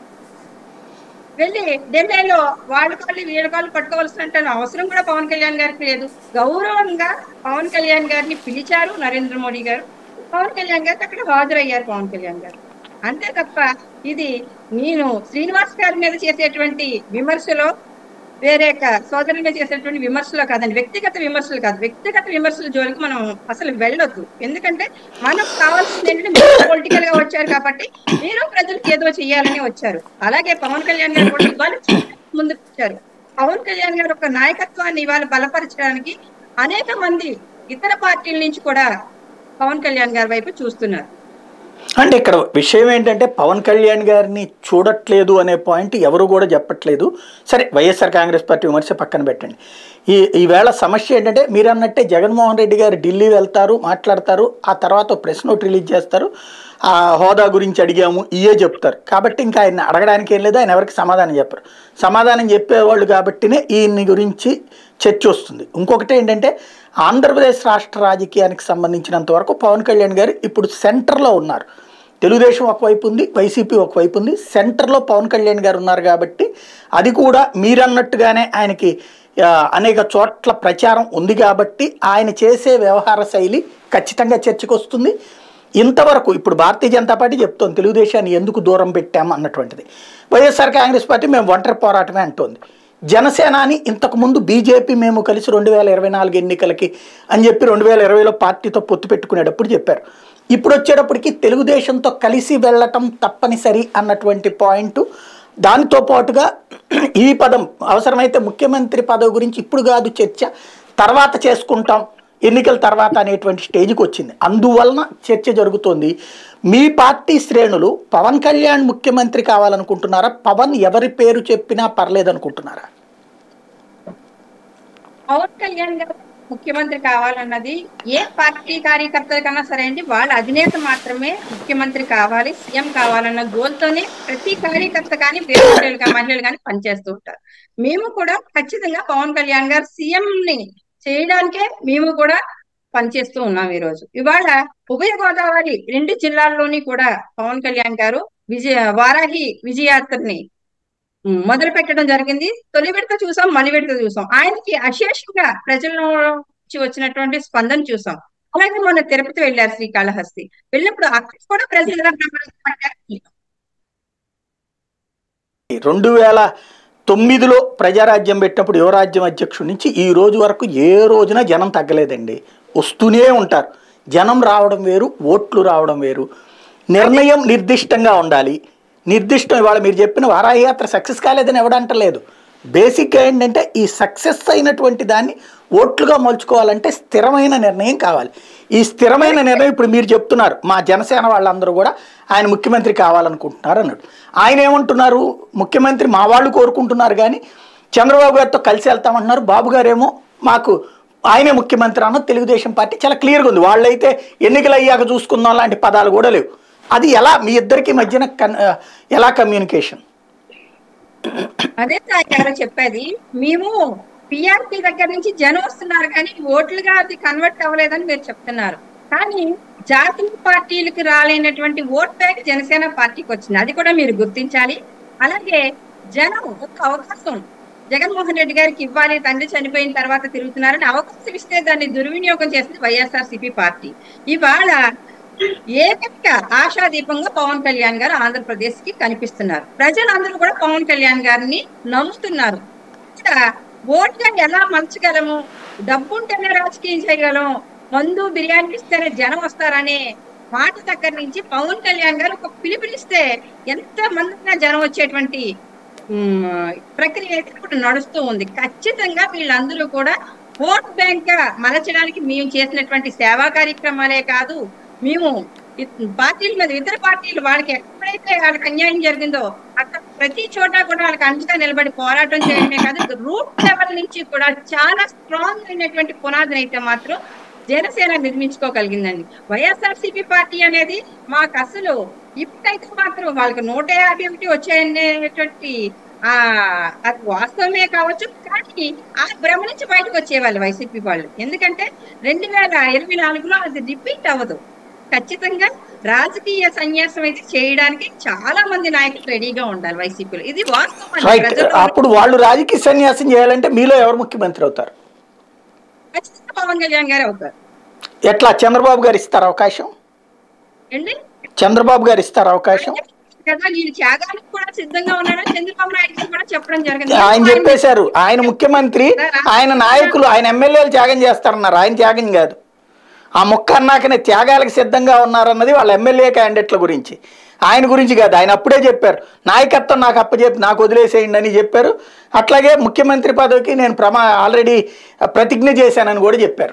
వెళ్ళి ఢిల్లీలో వాళ్ళ కాళ్ళు వీళ్ళ కాళ్ళు పట్టుకోవాల్సిన అవసరం కూడా పవన్ కళ్యాణ్ గారికి లేదు గౌరవంగా పవన్ కళ్యాణ్ గారిని పిలిచారు నరేంద్ర మోడీ గారు పవన్ కళ్యాణ్ గారికి అక్కడ హాజరయ్యారు పవన్ కళ్యాణ్ గారు అంతే తప్ప ఇది నేను శ్రీనివాస్ గారి మీద చేసేటువంటి విమర్శలో వేరే క- సోదరుల మీద చేసేటువంటి విమర్శలు కాదండి వ్యక్తిగత విమర్శలు కాదు వ్యక్తిగత విమర్శల జోలికి మనం అసలు వెళ్ళొద్దు ఎందుకంటే మనకు కావాల్సింది ఏంటంటే మీరు పొలిటికల్ గా వచ్చారు కాబట్టి మీరు ప్రజలకు ఏదో చేయాలని వచ్చారు అలాగే పవన్ కళ్యాణ్ గారు కూడా ఇవాళ ముందుకు వచ్చారు పవన్ కళ్యాణ్ గారు ఒక నాయకత్వాన్ని ఇవాళ బలపరచడానికి అనేక మంది ఇతర పార్టీల నుంచి కూడా పవన్ కళ్యాణ్ గారి వైపు చూస్తున్నారు అంటే ఇక్కడ విషయం ఏంటంటే పవన్ కళ్యాణ్ గారిని చూడట్లేదు అనే పాయింట్ ఎవరు కూడా చెప్పట్లేదు సరే వైఎస్ఆర్ కాంగ్రెస్ పార్టీ విమర్శ పక్కన పెట్టండి ఈ ఈవేళ సమస్య ఏంటంటే మీరు అన్నట్టే జగన్మోహన్ రెడ్డి గారు ఢిల్లీ వెళ్తారు మాట్లాడతారు ఆ తర్వాత ప్రెస్ నోట్ రిలీజ్ చేస్తారు ఆ హోదా గురించి అడిగాము ఇయే చెప్తారు కాబట్టి ఇంకా ఆయన అడగడానికి ఏం లేదు ఆయన ఎవరికి సమాధానం చెప్పరు సమాధానం చెప్పేవాళ్ళు కాబట్టినే ఈయన్ని గురించి చర్చ వస్తుంది ఇంకొకటి ఏంటంటే ఆంధ్రప్రదేశ్ రాష్ట్ర రాజకీయానికి సంబంధించినంత వరకు పవన్ కళ్యాణ్ గారు ఇప్పుడు సెంటర్లో ఉన్నారు తెలుగుదేశం ఒకవైపు ఉంది వైసీపీ ఒకవైపు ఉంది సెంటర్లో పవన్ కళ్యాణ్ గారు ఉన్నారు కాబట్టి అది కూడా మీరన్నట్టుగానే ఆయనకి ఆ, అనేక చోట్ల ప్రచారం ఉంది కాబట్టి ఆయన చేసే వ్యవహార శైలి ఖచ్చితంగా చర్చకు వస్తుంది ఇంతవరకు ఇప్పుడు భారతీయ జనతా పార్టీ చెప్తోంది తెలుగుదేశాన్ని ఎందుకు దూరం పెట్టాము అన్నటువంటిది వైఎస్ఆర్ కాంగ్రెస్ పార్టీ మేము ఒంటరి పోరాటమే అంటోంది జనసేనాని ఇంతకుముందు బీజేపీ మేము కలిసి రెండు వేల ఇరవై నాలుగు ఎన్నికలకి అని చెప్పి రెండు వేల ఇరవైలో పార్టీతో పొత్తు పెట్టుకునేటప్పుడు చెప్పారు ఇప్పుడు వచ్చేటప్పటికి తెలుగుదేశంతో కలిసి వెళ్ళటం తప్పనిసరి అన్నటువంటి పాయింట్ దానితో పాటుగా ఈ పదం అవసరమైతే ముఖ్యమంత్రి పదవి గురించి ఇప్పుడు కాదు చర్చ తర్వాత చేసుకుంటాం ఎన్నికల తర్వాత అనేటువంటి స్టేజ్కి వచ్చింది అందువలన చర్చ జరుగుతోంది మీ పార్టీ శ్రేణులు పవన్ కళ్యాణ్ ముఖ్యమంత్రి కావాలనుకుంటున్నారా పవన్ ఎవరి పేరు చెప్పినా పర్లేదు అనుకుంటున్నారా పవన్ కళ్యాణ్ గారు ముఖ్యమంత్రి కావాలన్నది ఏ పార్టీ కార్యకర్తల కన్నా సరే అండి వాళ్ళ అధినేత మాత్రమే ముఖ్యమంత్రి కావాలి సీఎం కావాలన్న గోల్తోనే ప్రతి కార్యకర్త కానీ పేరు మహిళలు కానీ పనిచేస్తూ ఉంటారు మేము కూడా ఖచ్చితంగా పవన్ కళ్యాణ్ గారు సీఎం ని చేయడానికే మేము కూడా పనిచేస్తూ ఉన్నాం ఈ రోజు ఇవాళ ఉభయ గోదావరి రెండు జిల్లాల్లోని కూడా పవన్ కళ్యాణ్ గారు విజయ వారాహి విజయాత్రని ఉమ్, మొదలు పెట్టడం జరిగింది తొలి విడత చూసాం మలి విడత చూసాం ఆయనకి అశేషంగా ప్రజల నుంచి వచ్చినటువంటి స్పందన చూసాం అలాగే మొన్న తిరుపతి వెళ్ళారు శ్రీకాళహస్తి వెళ్ళినప్పుడు అక్కడ కూడా ప్రజలు ఎలా ప్రబలపడ్డారు? రెండు వేల తొమ్మిదిలో ప్రజారాజ్యం పెట్టినప్పుడు యువరాజ్యం అధ్యక్షుడి నుంచి ఈ రోజు వరకు ఏ రోజున జనం తగ్గలేదండి వస్తూనే ఉంటారు జనం రావడం వేరు ఓట్లు రావడం వేరు నిర్ణయం నిర్దిష్టంగా ఉండాలి నిర్దిష్టం ఇవాళ మీరు చెప్పిన వారాహయాత్ర సక్సెస్ కాలేదని ఎవడంటలేదు బేసిక్గా ఏంటంటే ఈ సక్సెస్ అయినటువంటి దాన్ని ఓట్లుగా మలుచుకోవాలంటే స్థిరమైన నిర్ణయం కావాలి ఈ స్థిరమైన నిర్ణయం ఇప్పుడు మీరు చెప్తున్నారు మా జనసేన వాళ్ళందరూ కూడా ఆయన ముఖ్యమంత్రి కావాలనుకుంటున్నారు అన్నాడు ఆయన ఏమంటున్నారు ముఖ్యమంత్రి మా వాళ్ళు కోరుకుంటున్నారు కానీ చంద్రబాబు గారితో కలిసి వెళ్తామంటున్నారు బాబు గారేమో మాకు ఆయనే ముఖ్యమంత్రి అన్న తెలుగుదేశం పార్టీ చాలా క్లియర్గా ఉంది వాళ్ళైతే ఎన్నికలు అయ్యాక చూసుకుందాం లాంటి పదాలు కూడా లేవు అది ఎలా మీ ఇద్దరికి మధ్యన కన్ ఎలా కమ్యూనికేషన్ అదే సాయి గారు చెప్పేది మేము పిఆర్పి దగ్గర నుంచి జనం వస్తున్నారు కానీ ఓట్లుగా అది కన్వర్ట్ అవ్వలేదని మీరు చెప్తున్నారు కానీ జాతీయ పార్టీలకు రాలేనటువంటి ఓట్ బ్యాంక్ జనసేన పార్టీకి వచ్చింది అది కూడా మీరు గుర్తించాలి అలాగే జనం ఒక అవకాశం జగన్మోహన్ రెడ్డి గారికి ఇవ్వాలి తండ్రి చనిపోయిన తర్వాత తిరుగుతున్నారని అవకాశం ఇస్తే దాన్ని దుర్వినియోగం చేసింది వైఎస్ఆర్ సిపి పార్టీ ఇవాళ ఏకైక ఆశాదీపంగా పవన్ కళ్యాణ్ గారు ఆంధ్రప్రదేశ్ కి కనిపిస్తున్నారు ప్రజలందరూ కూడా పవన్ కళ్యాణ్ గారిని నమ్ముతున్నారు ఇక్కడ ఓట్గా ఎలా మలచగలము డబ్బు ఉంటేనే రాజకీయం చేయగలము మందు బిర్యానీ ఇస్తేనే జనం వస్తారనే మాట దగ్గర నుంచి పవన్ కళ్యాణ్ గారు ఒక పిలుపునిస్తే ఎంత మందిగా జనం వచ్చేటువంటి ఉమ్, ప్రక్రియ అయితే ఇప్పుడు నడుస్తూ ఉంది ఖచ్చితంగా వీళ్ళందరూ కూడా ఓట్ బ్యాంక్ గా మలచడానికి మేము చేసినటువంటి సేవా కార్యక్రమాలే కాదు మేము ఇ- పార్టీల మీద ఇతర పార్టీలు వాళ్ళకి ఎక్కడైతే వాళ్ళకి అన్యాయం జరిగిందో అక్కడ ప్రతి చోట కూడా వాళ్ళకి అండగా నిలబడి పోరాటం చేయడమే కాదు రూట్ లెవెల్ నుంచి కూడా చాలా స్ట్రాంగ్ అయినటువంటి పునాదిని అయితే మాత్రం జనసేన నిర్మించుకోగలిగిందండి వైఎస్ఆర్సీపీ పార్టీ అనేది మాకు అసలు ఇప్పుడైతే మాత్రం వాళ్ళకి నూట యాభై ఒకటి వచ్చాయనేటువంటి ఆ అది వాస్తవమే కావచ్చు కానీ ఆ భ్రమ నుంచి బయటకు వచ్చేవాళ్ళు వైసీపీ వాళ్ళు ఎందుకంటే రెండు వేల ఇరవై నాలుగులో అది రిపీట్ అవ్వదు ఖచ్చితంగా రాజకీయ సన్యాసం అయితే చేయడానికి చాలా మంది నాయకులు రెడీగా ఉండాలి వైసీపీలో ఇది వాస్తవం అండి. రైట్ ప్రజల్లో అప్పుడు వాళ్ళు రాజకీయ సన్యాసం చేయాలంటే మీలో ఎవరు ముఖ్యమంత్రి అవుతారు ఖచ్చితంగా పవన్ కళ్యాణ్ గారు అవుతారు ఎట్లా చంద్రబాబు గారు ఇస్తారు అవకాశం ఏంటి చంద్రబాబు గారు ఇస్తారు అవకాశం కదా నేను త్యాగానికి కూడా సిద్ధంగా ఉన్నానని చంద్రబాబు నాయుడు గారు కూడా చెప్పడం జరిగింది ఆయన చెప్పేశారు ఆయన ముఖ్యమంత్రి ఆయన నాయకులు ఆయన ఎమ్మెల్యేలు త్యాగం చేస్తారన్నారు ఆయన త్యాగం కాదు ఆ మొక్క అన్నాకనే త్యాగాలకు సిద్ధంగా ఉన్నారన్నది వాళ్ళ ఎమ్మెల్యే క్యాండిడేట్ల గురించి ఆయన గురించి కాదు ఆయన అప్పుడే చెప్పారు నాయకత్వం నాకు అప్పచెప్పి నాకు వదిలేసేయండి అని చెప్పారు అట్లాగే ముఖ్యమంత్రి పదవికి నేను ప్రమా ఆల్రెడీ ప్రతిజ్ఞ చేశానని కూడా చెప్పారు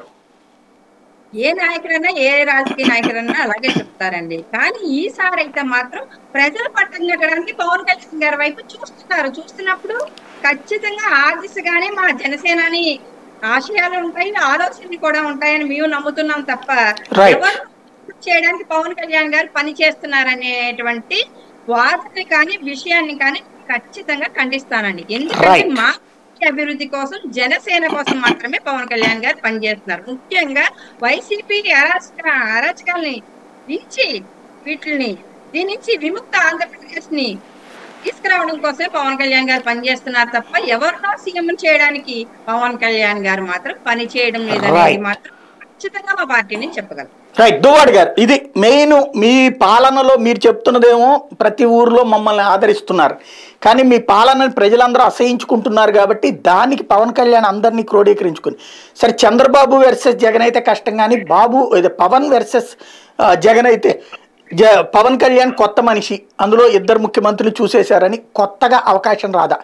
ఏ నాయకుడైనా ఏ రాజకీయ నాయకుడైనా అలాగే చెప్తారండి కానీ ఈసారి అయితే మాత్రం ప్రజలు పట్టం కట్టడానికి పవన్ కళ్యాణ్ గారి వైపు చూస్తున్నారు చూస్తున్నప్పుడు ఖచ్చితంగా ఆ దిశగానే మా జనసేనని ఆశయాలు ఉంటాయి ఆలోచనలు కూడా ఉంటాయని మేము నమ్ముతున్నాం తప్ప Right. ఎవరు చేయడానికి పవన్ కళ్యాణ్ గారు పని చేస్తున్నారనేటువంటి వాదనని కానీ విషయాన్ని కానీ ఖచ్చితంగా ఖండిస్తానండి ఎందుకంటే Right. మా అభివృద్ధి కోసం జనసేన కోసం మాత్రమే పవన్ కళ్యాణ్ గారు పనిచేస్తున్నారు ముఖ్యంగా వైసీపీ అరాచక అరాచకాల్ని నుంచి వీటిని దీని నుంచి విముక్త ఆంధ్రప్రదేశ్ ని తీసుకురావడం కోసమే పవన్ కళ్యాణ్ గారు పనిచేస్తున్నారు తప్ప ఎవరినో సీఎం చేయడానికి పవన్ కళ్యాణ్ గారు మాత్రం పని చేయడం లేదనేది Right. మాత్రం ఖచ్చితంగా మా పార్టీని చెప్పగలం రైట్ దువ్వాడు గారు ఇది మెయిన్ మీ పాలనలో మీరు చెప్తున్నదేమో ప్రతి ఊర్లో మమ్మల్ని ఆదరిస్తున్నారు కానీ మీ పాలనని ప్రజలందరూ అసహించుకుంటున్నారు కాబట్టి దానికి పవన్ కళ్యాణ్ అందరినీ క్రోడీకరించుకుని సరే చంద్రబాబు వెర్సెస్ జగన్ అయితే కష్టం కానీ బాబు ఇది పవన్ వెర్సెస్ జగన్ అయితే జ పవన్ కళ్యాణ్ కొత్త మనిషి అందులో ఇద్దరు ముఖ్యమంత్రులు చూసేశారని కొత్తగా అవకాశం రాదా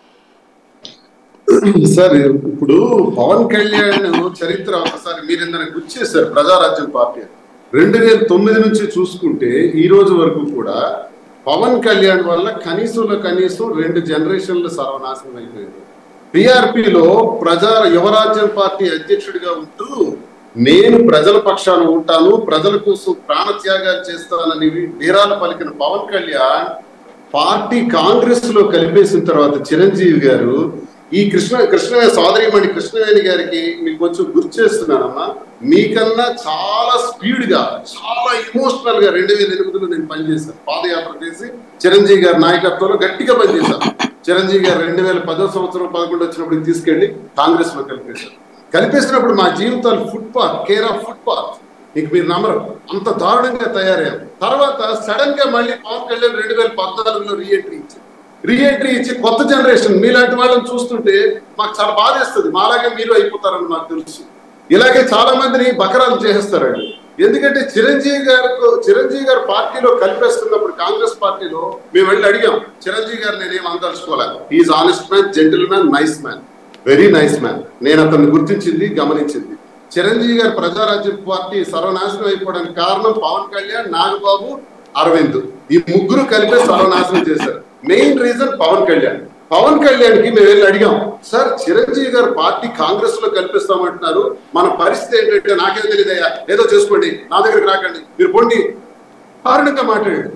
సార్ ఇప్పుడు పవన్ కళ్యాణ్ చరిత్ర ఒకసారి మీరు ఇందని గుర్తు చేశారు ప్రజారాజ్యం పార్టీ రెండు వేల తొమ్మిది నుంచి చూసుకుంటే ఈ రోజు వరకు కూడా పవన్ కళ్యాణ్ వల్ల కనీసంలో కనీసం రెండు జనరేషన్లు సర్వనాశనం అయిపోయింది పిఆర్పిలో ప్రజా యువరాజ్యం పార్టీ అధ్యక్షుడిగా ఉంటూ నేను ప్రజల పక్షాన ఉంటాను ప్రజల కోసం ప్రాణత్యాగాలు చేస్తానని వీరాలు పలికిన పవన్ కళ్యాణ్ పార్టీ కాంగ్రెస్ లో కలిపేసిన తర్వాత చిరంజీవి గారు ఈ కృష్ణ కృష్ణవేణి సోదరిమణి కృష్ణవేణి గారికి మీకు కొంచెం గుర్తు చేస్తున్నానమ్మా మీకన్నా చాలా స్పీడ్ గా చాలా ఇమోషనల్ గా రెండు వేల ఎనిమిదిలో నేను పనిచేశాను పాదయాత్ర చేసి చిరంజీవి గారి నాయకత్వంలో గట్టిగా పనిచేశాను చిరంజీవి గారు రెండు వేల పదో సంవత్సరం పదకొండు వచ్చినప్పుడు తీసుకెళ్లి కాంగ్రెస్ లో కలిపేశారు కలిపేసినప్పుడు మా జీవితాలు footpath care of footpath ఇంక మీరు నమ్మరు అంత దారుణంగా తయారయ్యారు తర్వాత సడన్ గా మళ్ళీ పవన్ కళ్యాణ్ రెండు వేల పద్నాలుగులో రీఎంట్రీ ఇచ్చారు రీఎంట్రీ ఇచ్చి కొత్త జనరేషన్ మీలాంటి వాళ్ళని చూస్తుంటే మాకు చాలా బాధేస్తుంది మాలాగే మీరు అయిపోతారని మాకు తెలుసు ఇలాగే చాలా మందిని బకరాలు చేసేస్తారండి ఎందుకంటే చిరంజీవి గారు చిరంజీవి గారు పార్టీలో కలిపేస్తున్నప్పుడు కాంగ్రెస్ పార్టీలో మేము వెళ్ళి అడిగాం చిరంజీవి గారు నేనేం అందలుచుకోలే is honest man gentleman nice man very nice man నేను అతన్ని గుర్తించింది గమనించింది చిరంజీవి గారు ప్రజారాజ్యం పార్టీ సర్వనాశనం అయిపోవడానికి కారణం పవన్ కళ్యాణ్ నాగబాబు అరవింద్ ఈ ముగ్గురు కలిపే సర్వనాశనం చేశారు మెయిన్ రీజన్ పవన్ కళ్యాణ్ పవన్ కళ్యాణ్ కి మేము వెళ్ళి అడిగాం సార్ చిరంజీవి గారు పార్టీ కాంగ్రెస్ లో కల్పిస్తామంటున్నారు మన పరిస్థితి ఏంటంటే నాకేం తెలియదయ్యా ఏదో చేసుకోండి నా దగ్గరికి రాకండి మీరు పొండి కారణంగా మాట్లాడాడు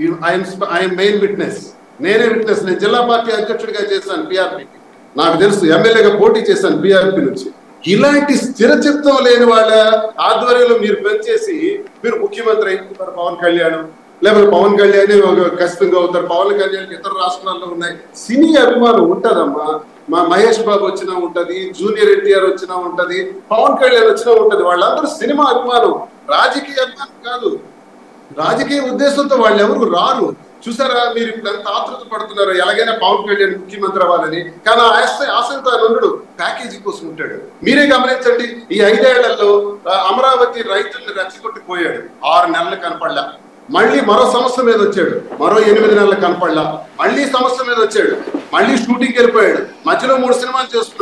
ఐఎమ్ మెయిన్ విట్నెస్ నేనే విట్నెస్ నేను జిల్లా పార్టీ అధ్యక్షుడిగా చేశాను పిఆర్పీకి నాకు తెలుసు ఎమ్మెల్యేగా పోటీ చేశాను పిఆర్పీ నుంచి ఇలాంటి స్థిర చిత్తం లేని వాళ్ళ ఆధ్వర్యంలో మీరు పనిచేసి మీరు ముఖ్యమంత్రి అయిపోతారు పవన్ కళ్యాణ్ లేకపోతే పవన్ కళ్యాణ్ ఒక ఖచ్చితంగా అవుతారు పవన్ కళ్యాణ్ ఇతర రాష్ట్రాల్లో ఉన్నాయి సినీ అభిమానం ఉంటదమ్మా మా మహేష్ బాబు వచ్చినా ఉంటది జూనియర్ ఎన్టీఆర్ వచ్చినా ఉంటది పవన్ కళ్యాణ్ వచ్చినా ఉంటది వాళ్ళందరూ సినిమా అభిమానం రాజకీయ అభిమానం కాదు రాజకీయ ఉద్దేశంతో వాళ్ళు ఎవరు రారు చూసారా మీరు ఇప్పుడు ఎంత ఆతృత పడుతున్నారు ఎలాగైనా పవన్ కళ్యాణ్ ముఖ్యమంత్రి అవ్వాలని కానీ ఆ ఆశ ఆశయంతో ఆయన ఉండడు ప్యాకేజీ కోసం ఉంటాడు మీరే గమనించండి ఈ ఐదేళ్లలో ఆ, అమరావతి రైతుల్ని రెచ్చగొట్టిపోయాడు ఆరు నెలలు కనపడలా మళ్ళీ మరో సమస్య మీద వచ్చాడు మరో ఎనిమిది నెలలు కనపడలా మళ్ళీ సమస్య మీద వచ్చాడు మళ్ళీ షూటింగ్ వెళ్ళిపోయాడు మధ్యలో మూడు సినిమాలు చేస్తున్నాడు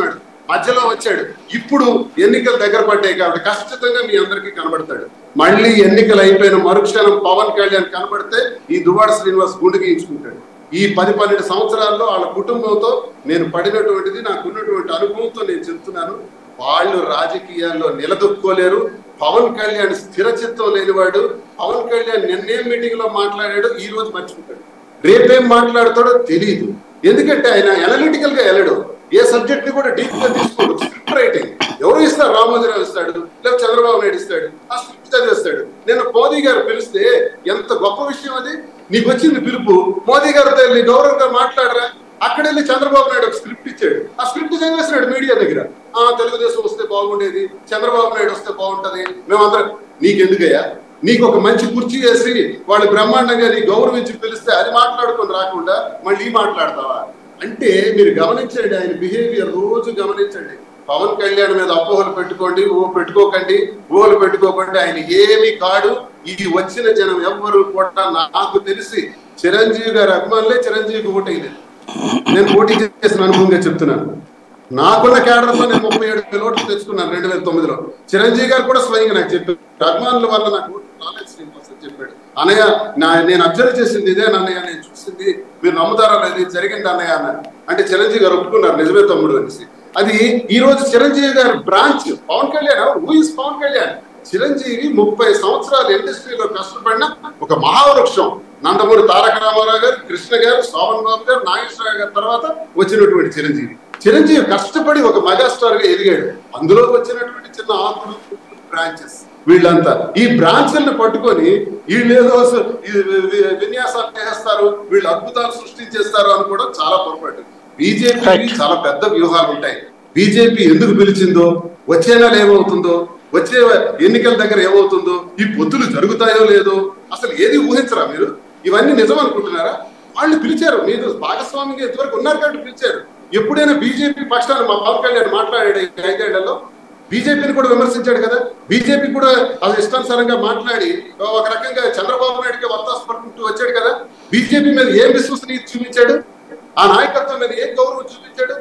మధ్యలో వచ్చాడు ఇప్పుడు ఎన్నికలు దగ్గర పడ్డాయి కాబట్టి ఖచ్చితంగా మీ అందరికీ కనబడతాడు మళ్ళీ ఎన్నికలు అయిపోయిన మరుక్షణం పవన్ కళ్యాణ్ కనబడితే ఈ దువాడ శ్రీనివాస్ గుండె గీయించుకుంటాడు ఈ పది పన్నెండు సంవత్సరాల్లో వాళ్ళ కుటుంబంతో నేను పడినటువంటిది నాకున్నటువంటి అనుభవంతో నేను చెప్తున్నాను వాళ్ళు రాజకీయాల్లో నిలదొక్కోలేరు పవన్ కళ్యాణ్ స్థిర చిత్తం లేనివాడు పవన్ కళ్యాణ్ నిన్నేం మీటింగ్ లో మాట్లాడాడో ఈ రోజు మర్చిపోతాడు రేపేం మాట్లాడతాడో తెలియదు ఎందుకంటే ఆయన అనలిటికల్ గా వెళ్ళడు ఏ సబ్జెక్ట్ ని కూడా డీప్ గా తీసుకోడు స్క్రిప్ట్ రైటింగ్ ఎవరు ఇస్తారు రామోజీరావు ఇస్తాడు లేదా చంద్రబాబు నాయుడు ఇస్తాడు ఆ స్క్రిప్ట్ చదివేస్తాడు నేను మోదీ గారు పిలిస్తే ఎంత గొప్ప విషయం అది నీకు వచ్చింది పిలుపు మోదీ గారితో వెళ్ళి గౌరవంగా మాట్లాడరా అక్కడ వెళ్ళి చంద్రబాబు నాయుడు ఒక స్క్రిప్ట్ ఇచ్చాడు ఆ స్క్రిప్ట్ చదివేస్తున్నాడు మీడియా దగ్గర ఆ తెలుగుదేశం వస్తే బాగుండేది చంద్రబాబు నాయుడు వస్తే బాగుంటది మేమందరం నీకెందుకయ్యా నీకు ఒక మంచి కుర్చీ వేసి వాళ్ళు బ్రహ్మాండంగా నీ గౌరవించి పిలిస్తే అది మాట్లాడుకొని రాకుండా మళ్ళీ మాట్లాడతావా అంటే మీరు గమనించండి ఆయన బిహేవియర్ రోజు గమనించండి పవన్ కళ్యాణ్ మీద అపోహలు పెట్టుకోండి ఓ పెట్టుకోకండి ఓలు పెట్టుకోకండి ఆయన ఏమి కాడు ఈ వచ్చిన జనం ఎవ్వరు కూడా నాకు తెలిసి చిరంజీవి గారి అభిమానులే చిరంజీవికి ఓటైలేదు నేను పోటీ చేసిన అనుభవంగా చెప్తున్నాను నాకున్న క్యాడర్తో నేను ముప్పై ఏడు వేల ఓట్లు తెచ్చుకున్నాను రెండు వేల తొమ్మిదిలో చిరంజీవి గారు కూడా స్వయంగా నాకు చెప్పారు అభిమానుల వల్ల నాకు ఓట్లు రాలేదు శ్రీనివాస్ అని చెప్పాడు అన్నయ్య నా నేను అబ్జర్వ్ చేసింది ఇదే అన్నయ్య నేను చూసింది మీరు నమ్ముతారా లేదు ఇది జరిగింది అన్నయ్య అన్నారు అంటే చిరంజీవి గారు ఒప్పుకున్నారు నిజమే తమ్ముడు అనేసి అది ఈ రోజు Chiranjeevi garu branch Pawan Kalyan who is Pawan Kalyan Chiranjeevi ముప్పై సంవత్సరాలు ఇండస్ట్రీలో కష్టపడిన ఒక మహావృక్షం నందమూరి తారక రామారావు గారు కృష్ణ గారు శోభన్ బాబు గారు నాగేశ్వరరావు గారి తర్వాత వచ్చినటువంటి చిరంజీవి చిరంజీవి కష్టపడి ఒక మెగాస్టార్ గా ఎదిగాడు అందులో వచ్చినటువంటి చిన్న ఆకులు బ్రాంచెస్ వీళ్ళంతా ఈ బ్రాంచ్లను పట్టుకొని వీళ్ళు ఏదో స- ఈ వి- వి- విన్యాసాలు చేస్తారు వీళ్ళు అద్భుతాలు సృష్టించేస్తారు అని కూడా చాలా పొరపాటు బీజేపీ Right. చాలా పెద్ద వ్యూహాలు ఉంటాయి బీజేపీ ఎందుకు పిలిచిందో వచ్చే నెల ఏమవుతుందో వచ్చే ఎన్నికల దగ్గర ఏమవుతుందో ఈ పొత్తులు జరుగుతాయో లేదో అసలు ఏది ఊహించరా మీరు ఇవన్నీ నిజం అనుకుంటున్నారా వాళ్ళు పిలిచారు మీరు భాగస్వామిగా ఇంతవరకు ఉన్నారు కాబట్టి పిలిచారు ఎప్పుడైనా బీజేపీ పక్షాన్ని మా పవన్ కళ్యాణ్ మాట్లాడాడు ఈ ఐదేళ్లలో బీజేపీని కూడా విమర్శించాడు కదా బీజేపీ కూడా అది ఇష్టానుసారంగా మాట్లాడి ఒక రకంగా చంద్రబాబు నాయుడుకి వత్తాసు పడుకుంటూ వచ్చాడు కదా బీజేపీ మీద ఏం విశ్వసనీయత చూపించాడు ఆ నాయకత్వం మీద ఏం గౌరవం చూపించాడు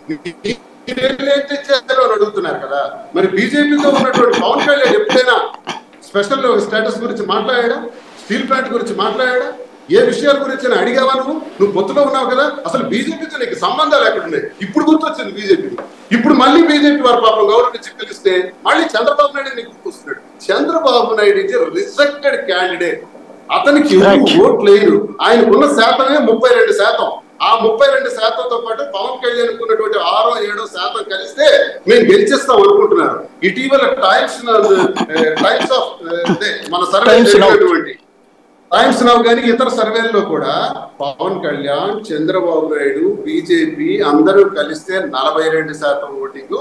మీరేం తెచ్చారో అని అడుగుతున్నారు కదా మరి బీజేపీతో ఉన్నటువంటి పవన్ కళ్యాణ్ ఎప్పుడైనా స్పెషల్ స్టేటస్ గురించి మాట్లాడా స్టీల్ ప్లాంట్ గురించి మాట్లాడా ఏ విషయాల గురించి నేను అడిగావా నువ్వు నువ్వు పొత్తులో ఉన్నావు కదా అసలు బీజేపీతో నీకు సంబంధాలు ఎక్కడున్నాయి ఇప్పుడు గుర్తొచ్చింది బీజేపీ ఇప్పుడు మళ్ళీ బీజేపీ వారి పాపం గౌరవించి పిలిస్తే మళ్ళీ చంద్రబాబు నాయుడు నీకు గుర్తొస్తున్నాడు Chandrababu Naidu is rejected candidate అతనికి ఎవరు Right. ఓట్లు లేరు ఆయనకున్న శాతమే ముప్పై రెండు శాతం ఆ ముప్పై రెండు శాతంతో పాటు పవన్ కళ్యాణ్ ఉన్నటువంటి ఆరో ఏడో శాతం కలిస్తే మేము గెలిచేస్తాం అనుకుంటున్నారు ఇటీవల టైమ్స్ టైమ్స్ ఆఫ్ మన సర్వే Times Now. జరిగినటువంటి టైమ్స్ నవ్ కానీ ఇతర సర్వేల్లో కూడా పవన్ కళ్యాణ్ చంద్రబాబు నాయుడు బీజేపీ అందరూ కలిస్తే నలభై రెండు శాతం ఓటింగ్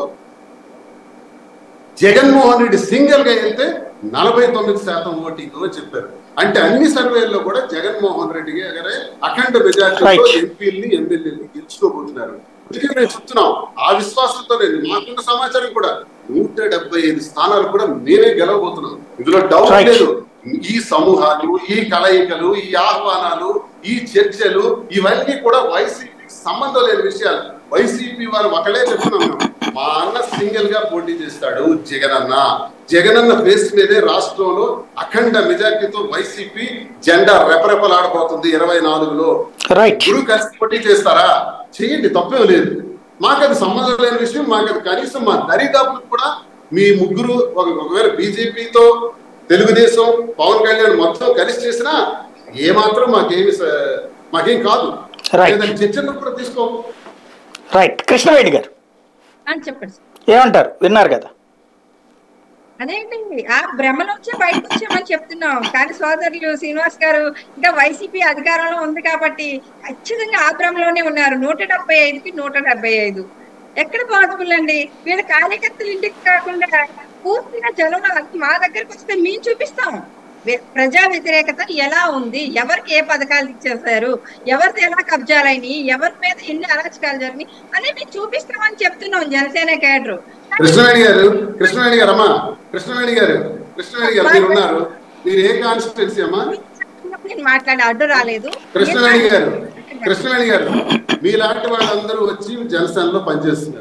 జగన్మోహన్ రెడ్డి సింగిల్ గా వెళ్తే నలభై తొమ్మిది శాతం ఓటింగ్ అని చెప్పారు అంటే అన్ని సర్వేల్లో కూడా జగన్మోహన్ రెడ్డి గారే అఖండ మెజార్టీతో Right. ఎంపీల్ని ఎమ్మెల్యేని గెలుచుకోబోతున్నారు అందుకే మేము చెప్తున్నాం ఆ విశ్వాసంతో నేను మాకున్న సమాచారం కూడా నూట డెబ్బై ఐదు స్థానాలు కూడా మేమే గెలవబోతున్నాం ఇందులో డౌట్ Right. లేదు ఈ సమూహాలు ఈ కలయికలు ఈ ఆహ్వానాలు ఈ చర్చలు ఇవన్నీ కూడా వైసీపీకి సంబంధం లేని విషయాలు వైసీపీ వారు ఒకలే చెప్తున్నాం మేము. మా అన్న సింగిల్ గా పోటీ చేస్తాడు జగనన్న జగనన్న ఫేస్ మీదే రాష్ట్రంలో అఖండ మెజార్టీతో వైసీపీ జెండా రెపరెపలాడబోతుంది ఇరవై నాలుగులో రైట్ గురు కలిసి పోటీ చేస్తారా చేయండి తప్పేం లేదు మాకు అది సంబంధం లేని విషయం మాకు అది కనీసం మా దరిదాపులకు కూడా మీ ముగ్గురు ఒక- ఒకవేళ బీజేపీతో తెలుగుదేశం పవన్ కళ్యాణ్ మొత్తం కలిసి చేసినా ఏమాత్రం మాకేమి స- మాకేం కాదు Right. లేదంటే చర్చలు కూడా తీసుకో రైట్ కృష్ణవేణి గారు అని చెప్పండి సార్. ఏమంటారు విన్నారు కదా అదేంటి ఆ భ్రమలోంచే బయటకు వచ్చామని చెప్తున్నాం కానీ సోదరులు శ్రీనివాస్ గారు ఇంకా వైసీపీ అధికారంలో ఉంది కాబట్టి ఖచ్చితంగా ఆ భ్రమలోనే ఉన్నారు నూట డెబ్బై ఐదుకి నూట డెబ్బై ఐదు ఎక్కడ పాసిబుల్ అండి వీళ్ళ కార్యకర్తలు ఇంటికి కాకుండా పూర్తిగా జనం మా దగ్గరకు వస్తే మేము చూపిస్తాం వే- ప్రజా వ్యతిరేకత ఎలా ఉంది ఎవరికి ఏ పథకాలు ఇచ్చేసారు ఎవరిది ఎలా కబ్జాలైనవి ఎవరి మీద ఎన్ని అరాచకాలు జరిగినాయి అని మేము చూపిస్తామని చెప్తున్నాం జనసేన కేడరు కృష్ణవేణి గారు కృష్ణవేణి గారు అమ్మా కృష్ణవేణి గారు కృష్ణవేణి గారు మీరు ఉన్నారు మీరు ఏ కాన్స్టిట్యున్సీ అమ్మా నేను మాట్లాడే అడ్డు రాలేదు కృష్ణవేణి గారు కృష్ణవేణి గారు మీలాంటి వాళ్ళందరూ వచ్చి జనసేనలో పనిచేస్తున్నారు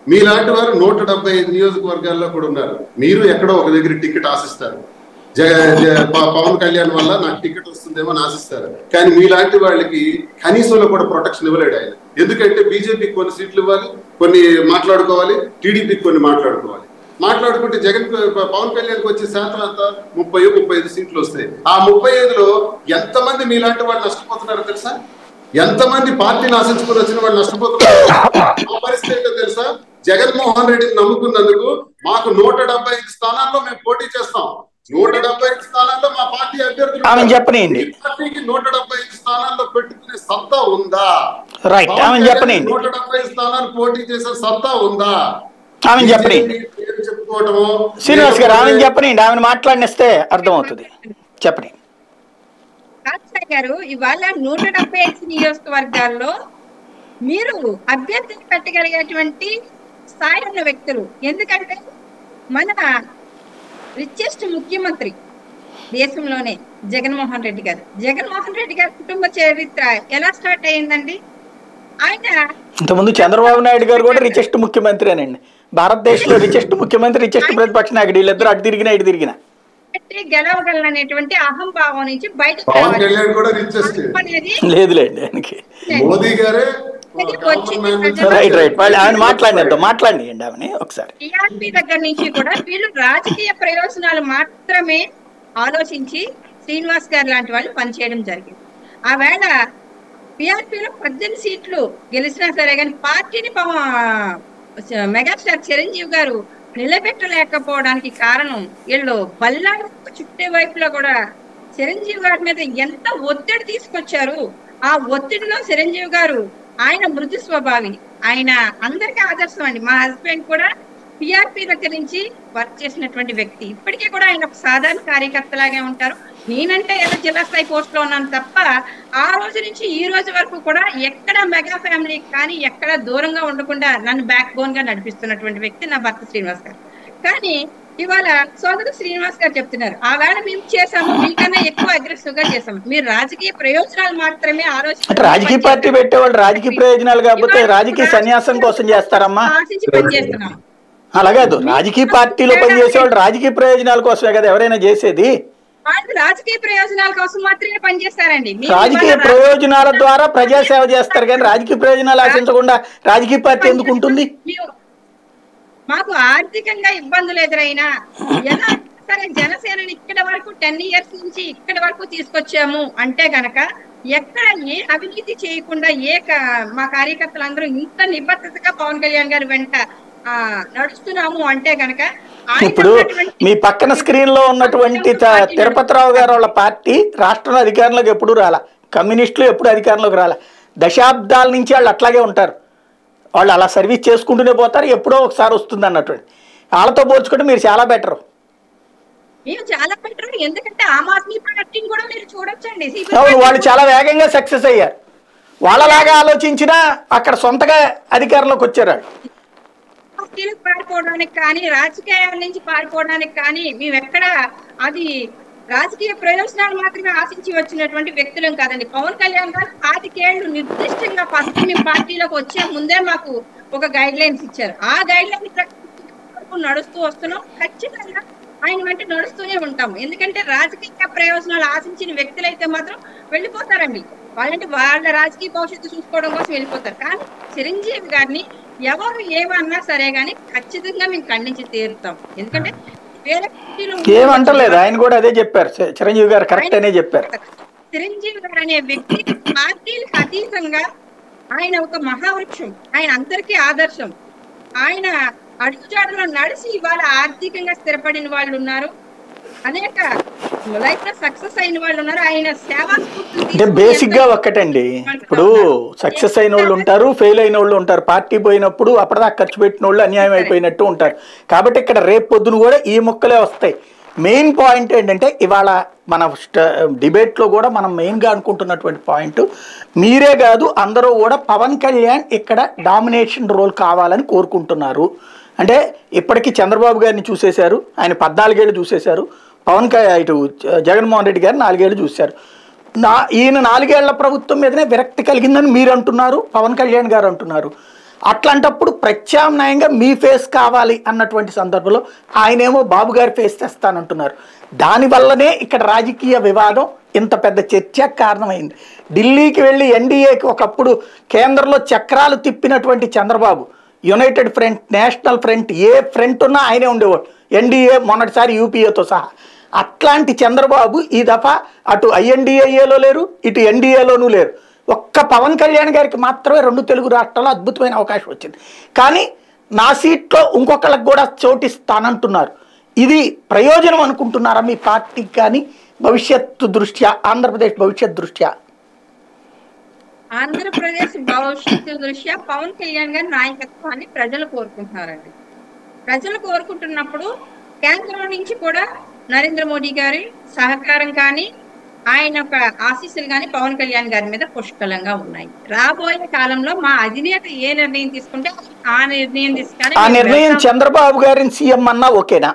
మీలాంటి వారు నూట డెబ్బై ఐదు నియోజకవర్గాల్లో కూడా ఉన్నారు మీరు ఎక్కడో ఒక దగ్గర టికెట్ ఆశిస్తారు జ జ- ప- పవన్ కళ్యాణ్ వల్ల నాకు టికెట్ వస్తుందేమో అని ఆశిస్తారు కానీ మీలాంటి వాళ్ళకి కనీసంలో కూడా ప్రొటెక్షన్ ఇవ్వలేడు ఆయన ఎందుకంటే బీజేపీకి కొన్ని సీట్లు ఇవ్వాలి కొన్ని మాట్లాడుకోవాలి టీడీపీకి కొన్ని మాట్లాడుకోవాలి మాట్లాడుకుంటే జగన్ ప- పవన్ కళ్యాణ్కి వచ్చే శాతం అంత ముప్పై ముప్పై ఐదు సీట్లు వస్తాయి ఆ ముప్పై ఐదులో ఎంతమంది మీలాంటి వాళ్ళు నష్టపోతున్నారో తెలుసా ఎంతమంది పార్టీని ఆశించుకుని వచ్చిన వాళ్ళు నష్టపోతున్నారు ఆ పరిస్థితి ఏంటో తెలుసా జగన్మోహన్ రెడ్డిని నమ్ముకున్నందుకు మాకు నూట డెబ్బై ఐదు స్థానాల్లో మేము పోటీ చేస్తాం నూట డెబ్బై ఐదు స్థానాల్లో మా పార్టీ అభ్యర్థులు ఆమె ఉంటారు. చెప్పనీయండి. ఈ పార్టీకి నూట డెబ్బై ఐదు స్థానాల్లో పెట్టుకునే సత్తా ఉందా రైట్ పవన్ ఆమె కళ్యాణ్ చెప్పనీయండి నూట డెబ్బై ఐదు స్థానాలు పోటీ చేసే సత్తా ఉందా ఆమె చెప్పనీయండి BJP పేరు చెప్పుకోవటము శ్రీనివాస్ గారు ఆమెను చెప్పనీయండి ఆమెను మాట్లాడినిస్తే అర్థమవుతుంది చెప్పని కాకసాయి గారు ఇవాళ నూట డెబ్బై ఐదు నియోజకవర్గాల్లో మీరు అభ్యర్థిని పెట్టగలిగేటువంటి స్థాయి ఉన్న వ్యక్తులు ఎందుకంటే మన రిచెస్ట్ ముఖ్యమంత్రి దేశంలోనే జగన్మోహన్ రెడ్డి గారు జగన్మోహన్ రెడ్డి గారి కుటుంబ చరిత్ర ఎలా స్టార్ట్ అయిందండి ఆయన ఇంతకుముందు చంద్రబాబు నాయుడు గారు కూడా రిచెస్ట్ ముఖ్యమంత్రినేనండి భారతదేశంలో రిచెస్ట్ ముఖ్యమంత్రి రిచెస్ట్ ప్రతిపక్ష నాయకుడు వీళ్ళిద్దరు అటు తిరిగినా ఇటు తిరిగినా పెట్టి గెలవగలననేటువంటి అహంభావం నుంచి బయటకు పవన్ రావాలి కళ్యాణ్ కూడా రిచెస్ట్ అనేది లేదులేండి ఆయనకి మోదీ గారే వచ్చి కామన్ మ్యాన్ నుంచి రైట్ రైట్ వాళ్ళు ఆమెను మాట్లాడినద్దాం మాట్లాడియండి ఆమెని ఒకసారి టీఆర్పీ దగ్గర నుంచి కూడా వీళ్ళు రాజకీయ ప్రయోజనాలు మాత్రమే ఆలోచించి శ్రీనివాస్ గారు లాంటి వాళ్ళు పనిచేయడం జరిగింది ఆ వేళ పిఆర్పీలో పద్దెనిమిది సీట్లు గెలిచినా సరే కానీ పార్టీని పవ- మెగాస్టార్ చిరంజీవి గారు నిలబెట్టలేకపోవడానికి కారణం వీళ్ళు బల్లాడు చుట్టే వైపులో కూడా చిరంజీవి గారి మీద ఎంత ఒత్తిడి తీసుకొచ్చారు ఆ ఒత్తిడిలో చిరంజీవి గారు ఆయన మృదు స్వభావి ఆయన అందరికీ ఆదర్శం అండి మా హస్బెండ్ కూడా పిఆర్పి దగ్గర నుంచి వర్క్ చేసినటువంటి వ్యక్తి ఇప్పటికీ కూడా ఆయన ఒక సాధారణ కార్యకర్తలాగే ఉంటారు నేనంటే ఏదో జిల్లా స్థాయి పోస్ట్ లో ఉన్నాను తప్ప ఆ రోజు నుంచి ఈ రోజు వరకు కూడా ఎక్కడ మెగా ఫ్యామిలీ కానీ ఎక్కడ దూరంగా ఉండకుండా నన్ను బ్యాక్ బోన్ గా నడిపిస్తున్నటువంటి వ్యక్తి నా భర్త శ్రీనివాస్ గారు కానీ ఇవాళ సోదరు శ్రీనివాస్ గారు చెప్తున్నారు ఆ వేళ మేము చేసాము మీకన్నా ఎక్కువ అగ్రెసివ్ గా చేసాము మీరు రాజకీయ ప్రయోజనాలు మాత్రమే అంటే రాజకీయ పార్టీ పెట్టేవాళ్ళు రాజకీయ ప్రయోజనాలు కాకపోతే రాజకీయ సన్యాసం కోసం చేస్తారమ్మా ఆశించి పనిచేస్తున్నాం అలా కాదు రాజకీయ పార్టీలో పనిచేసే వాళ్ళు రాజకీయ ప్రయోజనాల కోసమే కదా ఎవరైనా చేసేది వాళ్ళు రాజకీయ ప్రయోజనాల కోసం మాత్రమే పనిచేస్తారండి మేము రాజకీయ ఇవాళ ప్రయోజనాల ద్వారా ప్రజాసేవ చేస్తారు కానీ రాజకీయ ప్రయోజనాలు ఆశించకుండా రాజకీయ పార్టీ ఎందుకు ఉంటుంది మేము- మాకు ఆర్థికంగా ఇబ్బందులు ఎదురైనా ఎలా సరే జనసేనని ఇక్కడ వరకు టెన్ ఇయర్స్ నుంచి ఇక్కడ వరకు తీసుకొచ్చాము అంటే గనక ఎక్కడ ఏ అవినీతి చేయకుండా ఏ క- మా కార్యకర్తలందరూ ఇంత నిబద్ధతగా పవన్ కళ్యాణ్ గారి వెంట ఆ, నడుస్తున్నాము అంటే గనక ఆయన ఇప్పుడు ఉన్నటువంటి- మీ పక్కన స్క్రీన్ లో ఉన్నటువంటి త- తిరుపతిరావు గారు వాళ్ళ పార్టీ రాష్ట్రంలో అధికారంలోకి ఎప్పుడు రాలా కమ్యూనిస్టులు ఎప్పుడు అధికారంలోకి రాలా దశాబ్దాల నుంచి వాళ్ళు అట్లాగే ఉంటారు వాళ్ళు అలా సర్వీస్ చేసుకుంటూనే పోతారు ఎప్పుడో ఒకసారి వస్తుంది అన్నటువంటి వాళ్ళతో పోల్చుకుంటే మీరు చాలా బెటర్ మేము చాలా బెటర్ ఎందుకంటే ఆమ్ ఆద్మీ పార్టీని కూడా మీరు చూడొచ్చండి అవును వాళ్ళు చాలా వేగంగా సక్సెస్ అయ్యారు వాళ్ళలాగా ఆలోచించినా అక్కడ సొంతగా అధికారంలోకి వచ్చారు వాళ్ళు పార్టీలకు పారిపోవడానికి కానీ రాజకీయాల నుంచి పారిపోవడానికి కానీ మేము ఎక్కడ అది రాజకీయ ప్రయోజనాలు మాత్రమే ఆశించి వచ్చినటువంటి వ్యక్తులం కాదండి పవన్ కళ్యాణ్ గారు పాతికేళ్లు నిర్దిష్టంగా ఫస్ట్ మేము పార్టీలోకి వచ్చే ముందే మాకు ఒక గైడ్ లైన్స్ ఇచ్చారు ఆ గైడ్ లైన్ నడుస్తూ వస్తున్నాం ఖచ్చితంగా ఆయన వెంట నడుస్తూనే ఉంటాం ఎందుకంటే రాజకీయ ప్రయోజనాలు ఆశించిన వ్యక్తులైతే మాత్రం వెళ్ళిపోతారండి వాళ్ళంటే వాళ్ళ రాజకీయ భవిష్యత్తు చూసుకోవడం కోసం వెళ్ళిపోతారు కానీ చిరంజీవి గారిని ఎవరు ఏమన్నా సరే గానీ ఖచ్చితంగా మేము ఖండించి తీరుతాం ఎందుకంటే వేరే పార్టీలో ఏమంటలేదు ఆయన కూడా అదే చెప్పారు చి- చిరంజీవి గారు కరెక్ట్ అనే చెప్పారు చిరంజీవి గారు అనే వ్యక్తి పార్టీలకు అతీతంగా ఆయన ఒక మహావృక్షం ఆయన అందరికీ ఆదర్శం ఆయన అడుగుజాడలో నడిచి ఇవాళ ఆర్థికంగా స్థిరపడిన వాళ్ళు ఉన్నారు అనేక లైఫ్ లో సక్సెస్ అయిన వాళ్ళు ఉన్నారు ఆయన సేవా స్ఫూర్తిని అంటే తీసుకుని బేసిక్ గా ఎంతో- ఒక్కటండి ఇప్పుడు సక్సెస్ అయిన వాళ్ళు ఉంటారు ఫెయిల్ అయిన వాళ్ళు ఉంటారు పార్టీ పోయినప్పుడు అప్పటిదాకా ఖర్చు పెట్టిన వాళ్ళు అన్యాయం అయిపోయినట్టు ఉంటారు కాబట్టి ఇక్కడ రేపు పొద్దున కూడా ఈ ముక్కలే వస్తాయి మెయిన్ పాయింట్ ఏంటంటే ఇవాళ మన డిబేట్లో కూడా మనం మెయిన్గా అనుకుంటున్నటువంటి పాయింట్ మీరే కాదు అందరూ కూడా పవన్ కళ్యాణ్ ఇక్కడ డామినేషన్ రోల్ కావాలని కోరుకుంటున్నారు అంటే ఇప్పటికీ చంద్రబాబు గారిని చూసేశారు ఆయన పద్నాలుగేళ్ళు చూసేశారు పవన్ కళ్యాణ్ ఇటు జగన్మోహన్ రెడ్డి గారు నాలుగేళ్ళు చూశారు నా ఈయన నాలుగేళ్ల ప్రభుత్వం మీదనే విరక్తి కలిగిందని మీరు అంటున్నారు పవన్ కళ్యాణ్ గారు అంటున్నారు అట్లాంటప్పుడు ప్రత్యామ్నాయంగా మీ ఫేస్ కావాలి అన్నటువంటి సందర్భంలో ఆయనేమో బాబు గారి ఫేస్ తెస్తానంటున్నారు దానివల్లనే ఇక్కడ రాజకీయ వివాదం ఇంత పెద్ద చర్చకు కారణమైంది ఢిల్లీకి వెళ్ళి ఎన్డీఏకి ఒకప్పుడు కేంద్రంలో చక్రాలు తిప్పినటువంటి Chandrababu United Front National Front ఏ ఫ్రంట్ ఉన్నా ఆయనే ఉండేవాడు ఎన్డీఏ మొన్నటిసారి యూపీఏతో సహా అట్లాంటి చంద్రబాబు ఈ దఫా అటు ఐఎన్డిఏఏలో లేరు ఇటు ఎన్డీఏలోనూ లేరు ఒక్క పవన్ కళ్యాణ్ గారికి మాత్రమే రెండు తెలుగు రాష్ట్రాల్లో అద్భుతమైన అవకాశం వచ్చింది కానీ నా సీట్లో ఇంకొకళ్ళకి కూడా చోటిస్తానంటున్నారు ఇది ప్రయోజనం అనుకుంటున్నారా మీ పార్టీకి కానీ భవిష్యత్తు దృష్ట్యా ఆంధ్రప్రదేశ్ భవిష్యత్ దృష్ట్యా ఆంధ్రప్రదేశ్ భవిష్యత్తు దృష్ట్యా పవన్ కళ్యాణ్ గారి నాయకత్వాన్ని ప్రజలు కోరుకుంటున్నారండి ప్రజలు కోరుకుంటున్నప్పుడు కేంద్రం నుంచి కూడా నరేంద్ర మోడీ గారి సహకారం కానీ ఆయన యొక్క ఆశీస్సులు కానీ పవన్ కళ్యాణ్ గారి మీద పుష్కలంగా ఉన్నాయి రాబోయే కాలంలో మా అధినేత ఏ నిర్ణయం తీసుకుంటే ఆ నిర్ణయం తీసుకొని ఆ మేము నిర్ణయం వెళ్తాం. చంద్రబాబు గారిని సీఎం అన్నా ఓకేనా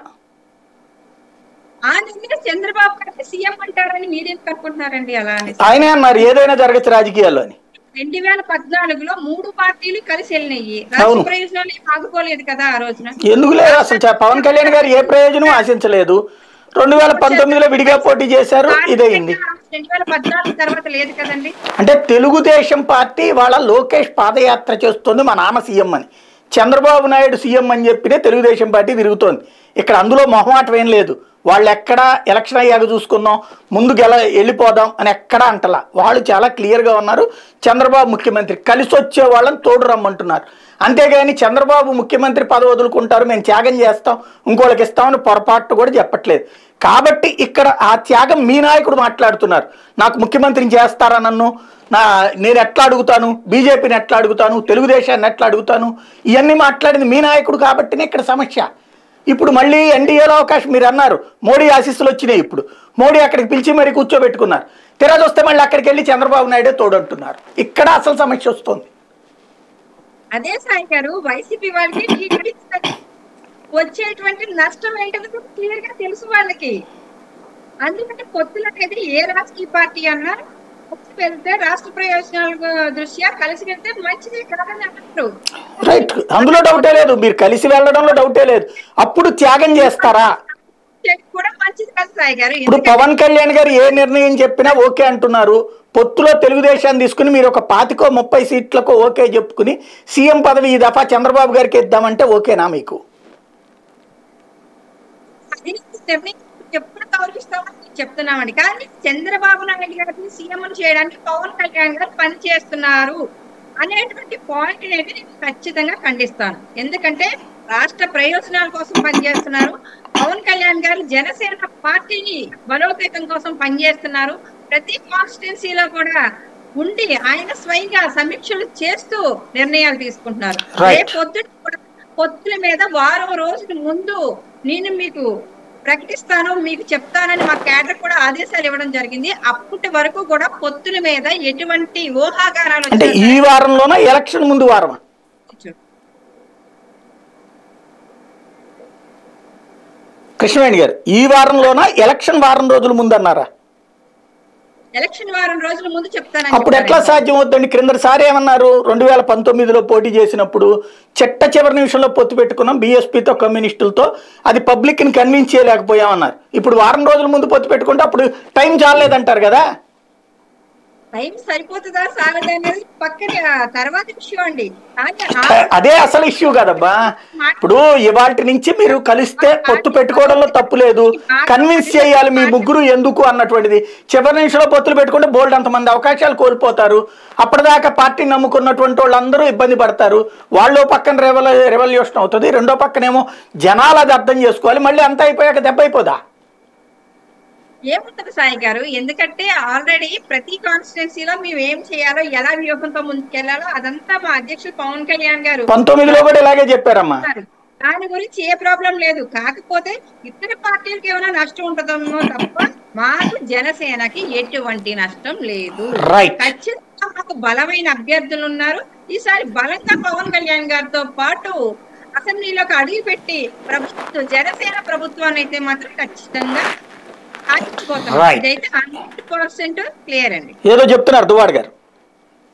ఆ నిర్ణయం చంద్రబాబు గారిని సీఎం అంటారని మీరెందుకు అనుకుంటున్నారండి అలా అని ఆయనే అన్నారు ఏదైనా జరగచ్చు రాజకీయాల్లో అని రెండు వేల పద్నాలుగులో మూడు పార్టీలు కలిసి వెళ్ళినాయి అవును. రాష్ట్ర ప్రయోజనాలు ఏం ఆగిపోలేదు కదా ఆ రోజున ఎందుకు లేదు అసలు చ- పవన్ కళ్యాణ్ గారు ఏ ప్రయోజనం ఆశించలేదు రెండు వేల పంతొమ్మిదిలో విడిగా పోటీ చేశారు ఇదయింది రెండు వేల పద్నాలుగు తర్వాత లేదు కదండి అంటే తెలుగుదేశం పార్టీ వాళ్ళ లోకేష్ పాదయాత్ర చేస్తుంది మా నాన్న సీఎం అని చంద్రబాబు నాయుడు సీఎం అని చెప్పినే తెలుగుదేశం పార్టీ తిరుగుతోంది ఇక్కడ అందులో మొహమాటం ఏం లేదు వాళ్ళు ఎక్కడ ఎలక్షన్ అయ్యాక చూసుకుందాం ముందు గెల వెళ్ళిపోదాం అని ఎక్కడా అంటలా వాళ్ళు చాలా క్లియర్గా ఉన్నారు చంద్రబాబు ముఖ్యమంత్రి కలిసి వచ్చే వాళ్ళని తోడు రమ్మంటున్నారు అంతేగాని చంద్రబాబు ముఖ్యమంత్రి పదవి వదులుకుంటారు మేము త్యాగం చేస్తాం ఇంకోళ్ళకి ఇస్తామని పొరపాటు కూడా చెప్పట్లేదు కాబట్టి ఇక్కడ ఆ త్యాగం మీ నాయకుడు మాట్లాడుతున్నారు నాకు ముఖ్యమంత్రిని చేస్తారా నన్ను నా నేను ఎట్లా అడుగుతాను బీజేపీని ఎట్లా అడుగుతాను తెలుగుదేశాన్ని ఎట్లా అడుగుతాను ఇవన్నీ మాట్లాడింది మీ నాయకుడు కాబట్టినే ఇక్కడ సమస్య ఇప్పుడు మళ్ళీ ఎన్డీఏలో అవకాశం మీరు అన్నారు మోడీ ఆశీస్సులు వచ్చినాయి ఇప్పుడు మోడీ అక్కడికి పిలిచి మరి కూర్చోబెట్టుకున్నారు తిరాజ్ వస్తే మళ్ళీ అక్కడికి వెళ్ళి చంద్రబాబు నాయుడే తోడంటున్నారు ఇక్కడ అసలు సమస్య వస్తుంది అదే సాయి గారు వైసీపీ వాళ్ళకి టీడీపీ వచ్చేటువంటి నష్టం ఏంటో క్లియర్ గా తెలుసు వాళ్ళకి అందుకంటే పొత్తులు అనేది ఏ రాజకీయ పార్టీ అన్నా కలిసి వెళ్తే రాష్ట్ర ప్రయోజనాల దృష్ట్యా కలిసి వెళ్తే మంచిదే కాదని అంటారు రైట్ అందులో డౌటే లేదు మీరు కలిసి వెళ్ళడంలో డౌటే లేదు అప్పుడు త్యాగం చేస్తారా కూడా మంచిది కాదు సాయి గారు ఇప్పుడు ఎందుకంటే పవన్ కళ్యాణ్ గారు ఏ నిర్ణయం చెప్పినా ఓకే అంటున్నారు పొత్తులో తెలుగుదేశాన్ని తీసుకుని మీరు ఒక పాతికో ముప్పై సీట్లకో ఓకే చెప్పుకుని సీఎం పదవి ఈ దఫా చంద్రబాబు గారికి ఇద్దామంటే ఓకేనా మీకు అది నిర్ణయం ఎప్పుడు గౌరవిస్తామని చెప్తున్నామండి కానీ చంద్రబాబు నాయుడు గారిని సీఎం చేయడానికి పవన్ కళ్యాణ్ గారు పని చేస్తున్నారు అనేటువంటి పాయింట్ అనేది నేను ఖచ్చితంగా ఖండిస్తాను ఎందుకంటే రాష్ట్ర ప్రయోజనాల కోసం పనిచేస్తున్నారు పవన్ కళ్యాణ్ గారు జనసేన పార్టీని బలోపేతం కోసం పనిచేస్తున్నారు ప్రతి కాన్స్టిట్యున్సీలో కూడా ఉండి ఆయన స్వయంగా సమీక్షలు చేస్తూ నిర్ణయాలు తీసుకుంటున్నారు Right. రేపు పొద్దున కూడా పొత్తుల మీద వారం రోజుల ముందు నేను మీకు ప్రకటిస్తాను మీకు చెప్తానని మా క్యాడర్ కూడా ఆదేశాలు ఇవ్వడం జరిగింది అప్పటి వరకు కూడా పొత్తుల మీద ఎటువంటి ఊహాగానాలు అంటే వచ్చినా ఈ వారంలోనా ఎలక్షన్ ముందు వారమా సరే. కృష్ణవేణి గారు ఈ వారంలోనా ఎలక్షన్ వారం రోజుల ముందు అన్నారా ఎలక్షన్ వారం రోజుల ముందు చెప్తానని అప్పుడు ఎట్లా చెప్పారు. సాధ్యం అవుతుంది క్రిందసారి ఏమన్నారు రెండు వేల పంతొమ్మిదిలో పోటీ చేసినప్పుడు చెట్ట చివరి నిమిషంలో పొత్తు పెట్టుకున్నాం బీఎస్పీతో కమ్యూనిస్టులతో అది పబ్లిక్ని కన్విన్స్ చేయలేకపోయామన్నారు ఇప్పుడు వారం రోజుల ముందు పొత్తు పెట్టుకుంటే అప్పుడు టైం చాలేదంటారు కదా టైం సరిపోతుందా సారదా అనేది పక్కన ఆ తర్వాత విషయం అండి కానీ ఆ అదే అసలు ఇష్యూ కదబ్బా ఇప్పుడు ఇవాటి నుంచి మీరు కలిస్తే పొత్తు పెట్టుకోవడంలో తప్పు లేదు కన్విన్స్ చేయాలి మీ ముగ్గురు ఎందుకు అన్నటువంటిది చివరి నిమిషంలో పొత్తులు పెట్టుకుంటే బోల్డ్ అంతమంది అవకాశాలు కోల్పోతారు అప్పటిదాకా పార్టీని నమ్ముకున్నటువంటి వాళ్ళందరూ ఇబ్బంది పడతారు వాళ్ళు పక్కన రెవల రెవల్యూషన్ అవుతుంది రెండో పక్కనేమో జనాలు అది అర్థం చేసుకోవాలి మళ్ళీ అంతా అయిపోయాక దెబ్బ అయిపోదా ఏముంటది సాయి గారు ఎందుకంటే ఆల్రెడీ ప్రతి కాన్స్టిట్యున్సీలో మేము ఏం చేయాలో ఎలా వ్యూహంతో ముందుకెళ్లాలో అదంతా మా అధ్యక్షుడు పవన్ కళ్యాణ్ గారు పంతొమ్మిదిలో కూడా ఇలాగే చెప్పారమ్మా చెప్తారు. దాని గురించి ఏ ప్రాబ్లం లేదు కాకపోతే ఇతర పార్టీలకు ఏమైనా నష్టం ఉంటుందేమో తప్ప మాకు జనసేనకి ఎటువంటి నష్టం లేదు Right. ఖచ్చితంగా మాకు బలమైన అభ్యర్థులు ఉన్నారు ఈసారి బలంగా పవన్ కళ్యాణ్ గారితో పాటు అసెంబ్లీలోకి అడుగు పెట్టి ప్రభుత్వం జనసేన ప్రభుత్వాన్ని అయితే మాత్రం ఖచ్చితంగా సాధించబోతున్నాం Right. ఇదైతే హండ్రెడ్ పర్సెంట్ క్లియర్ అండి ఏదో చెప్తున్నారు దువాడ్ గారు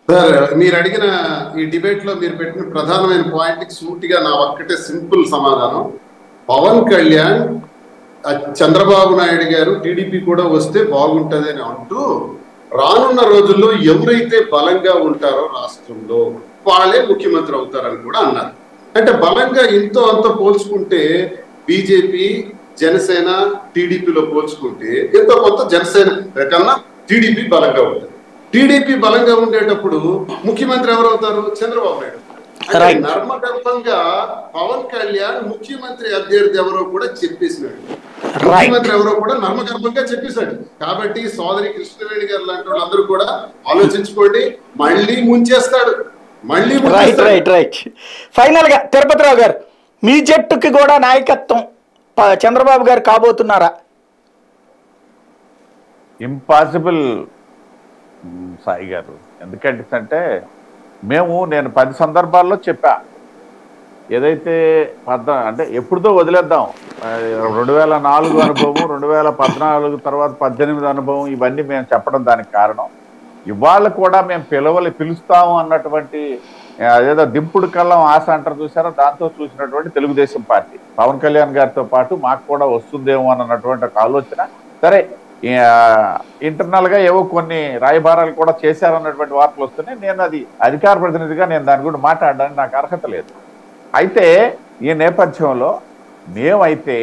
సార్ మీరు అడిగిన ఈ డిబేట్ లో మీరు పెట్టిన ప్రధానమైన పాయింట్ కి సూటిగా నా ఒక్కటే సింపుల్ సమాధానం పవన్ కళ్యాణ్ ఆ చంద్రబాబు నాయుడు గారు టీడీపీ కూడా వస్తే బాగుంటది అని అంటూ రానున్న రోజుల్లో ఎవరైతే బలంగా ఉంటారో రాష్ట్రంలో వాళ్ళే ముఖ్యమంత్రి అవుతారని కూడా అన్నారు అంటే బలంగా ఇంతో అంతో పోల్చుకుంటే బీజేపీ జనసేన టీడీపీలో పోల్చుకుంటే ఎంతో కొంత జనసేన కన్నా టీడీపీ బలంగా ఉంటుంది టీడీపీ బలంగా ఉండేటప్పుడు ముఖ్యమంత్రి ఎవరు అవుతారు చంద్రబాబు నాయుడు అంటే Right. నర్మగర్భంగా పవన్ కళ్యాణ్ ముఖ్యమంత్రి అభ్యర్థి ఎవరో కూడా చెప్పేసినాడు రైట్ ముఖ్యమంత్రి ఎవరో కూడా నర్మగర్భంగా చెప్పేశాడు కాబట్టి సోదరి కృష్ణవేణి గారు లాంటి వాళ్ళందరూ కూడా ఆలోచించుకోండి మళ్ళీ ముంచేస్తాడు మళ్ళీ రైట్ ముంచేస్తాడు. రైట్ రైట్ ఫైనల్ గా తిరుపతిరావు గారు మీ జట్టుకి కూడా నాయకత్వం ప- చంద్రబాబు గారు కాబోతున్నారా ఇంపాసిబుల్ సాయి గారు ఎందుకంటే అంటే మేము నేను పది సందర్భాల్లో చెప్పా ఏదైతే పద్ద అంటే ఎప్పుడుదో వదిలేద్దాం ఆ, రెండు వేల నాలుగు అనుభవం రెండు వేల పద్నాలుగు తర్వాత పద్దెనిమిది అనుభవం ఇవన్నీ మేము చెప్పడం దానికి కారణం ఇవాళ కూడా మేము పిలవలి పిలుస్తాము అన్నటువంటి ఆ, అదేదో దింపుడు కళ్ళం ఆశ అంటారు చూసారా దాంతో చూసినటువంటి తెలుగుదేశం పార్టీ పవన్ కళ్యాణ్ గారితో పాటు మాకు కూడా వస్తుందేమో అన్నటువంటి ఒక ఆలోచన సరే ఇంటర్నల్ గా ఏవో కొన్ని రాయబారాలు కూడా చేశారన్నటువంటి వార్తలు వస్తున్నాయి నేను అది అధికార ప్రతినిధిగా నేను దాని గురించి మాట్లాడడానికి నాకు అర్హత లేదు అయితే ఈ నేపథ్యంలో మేమైతే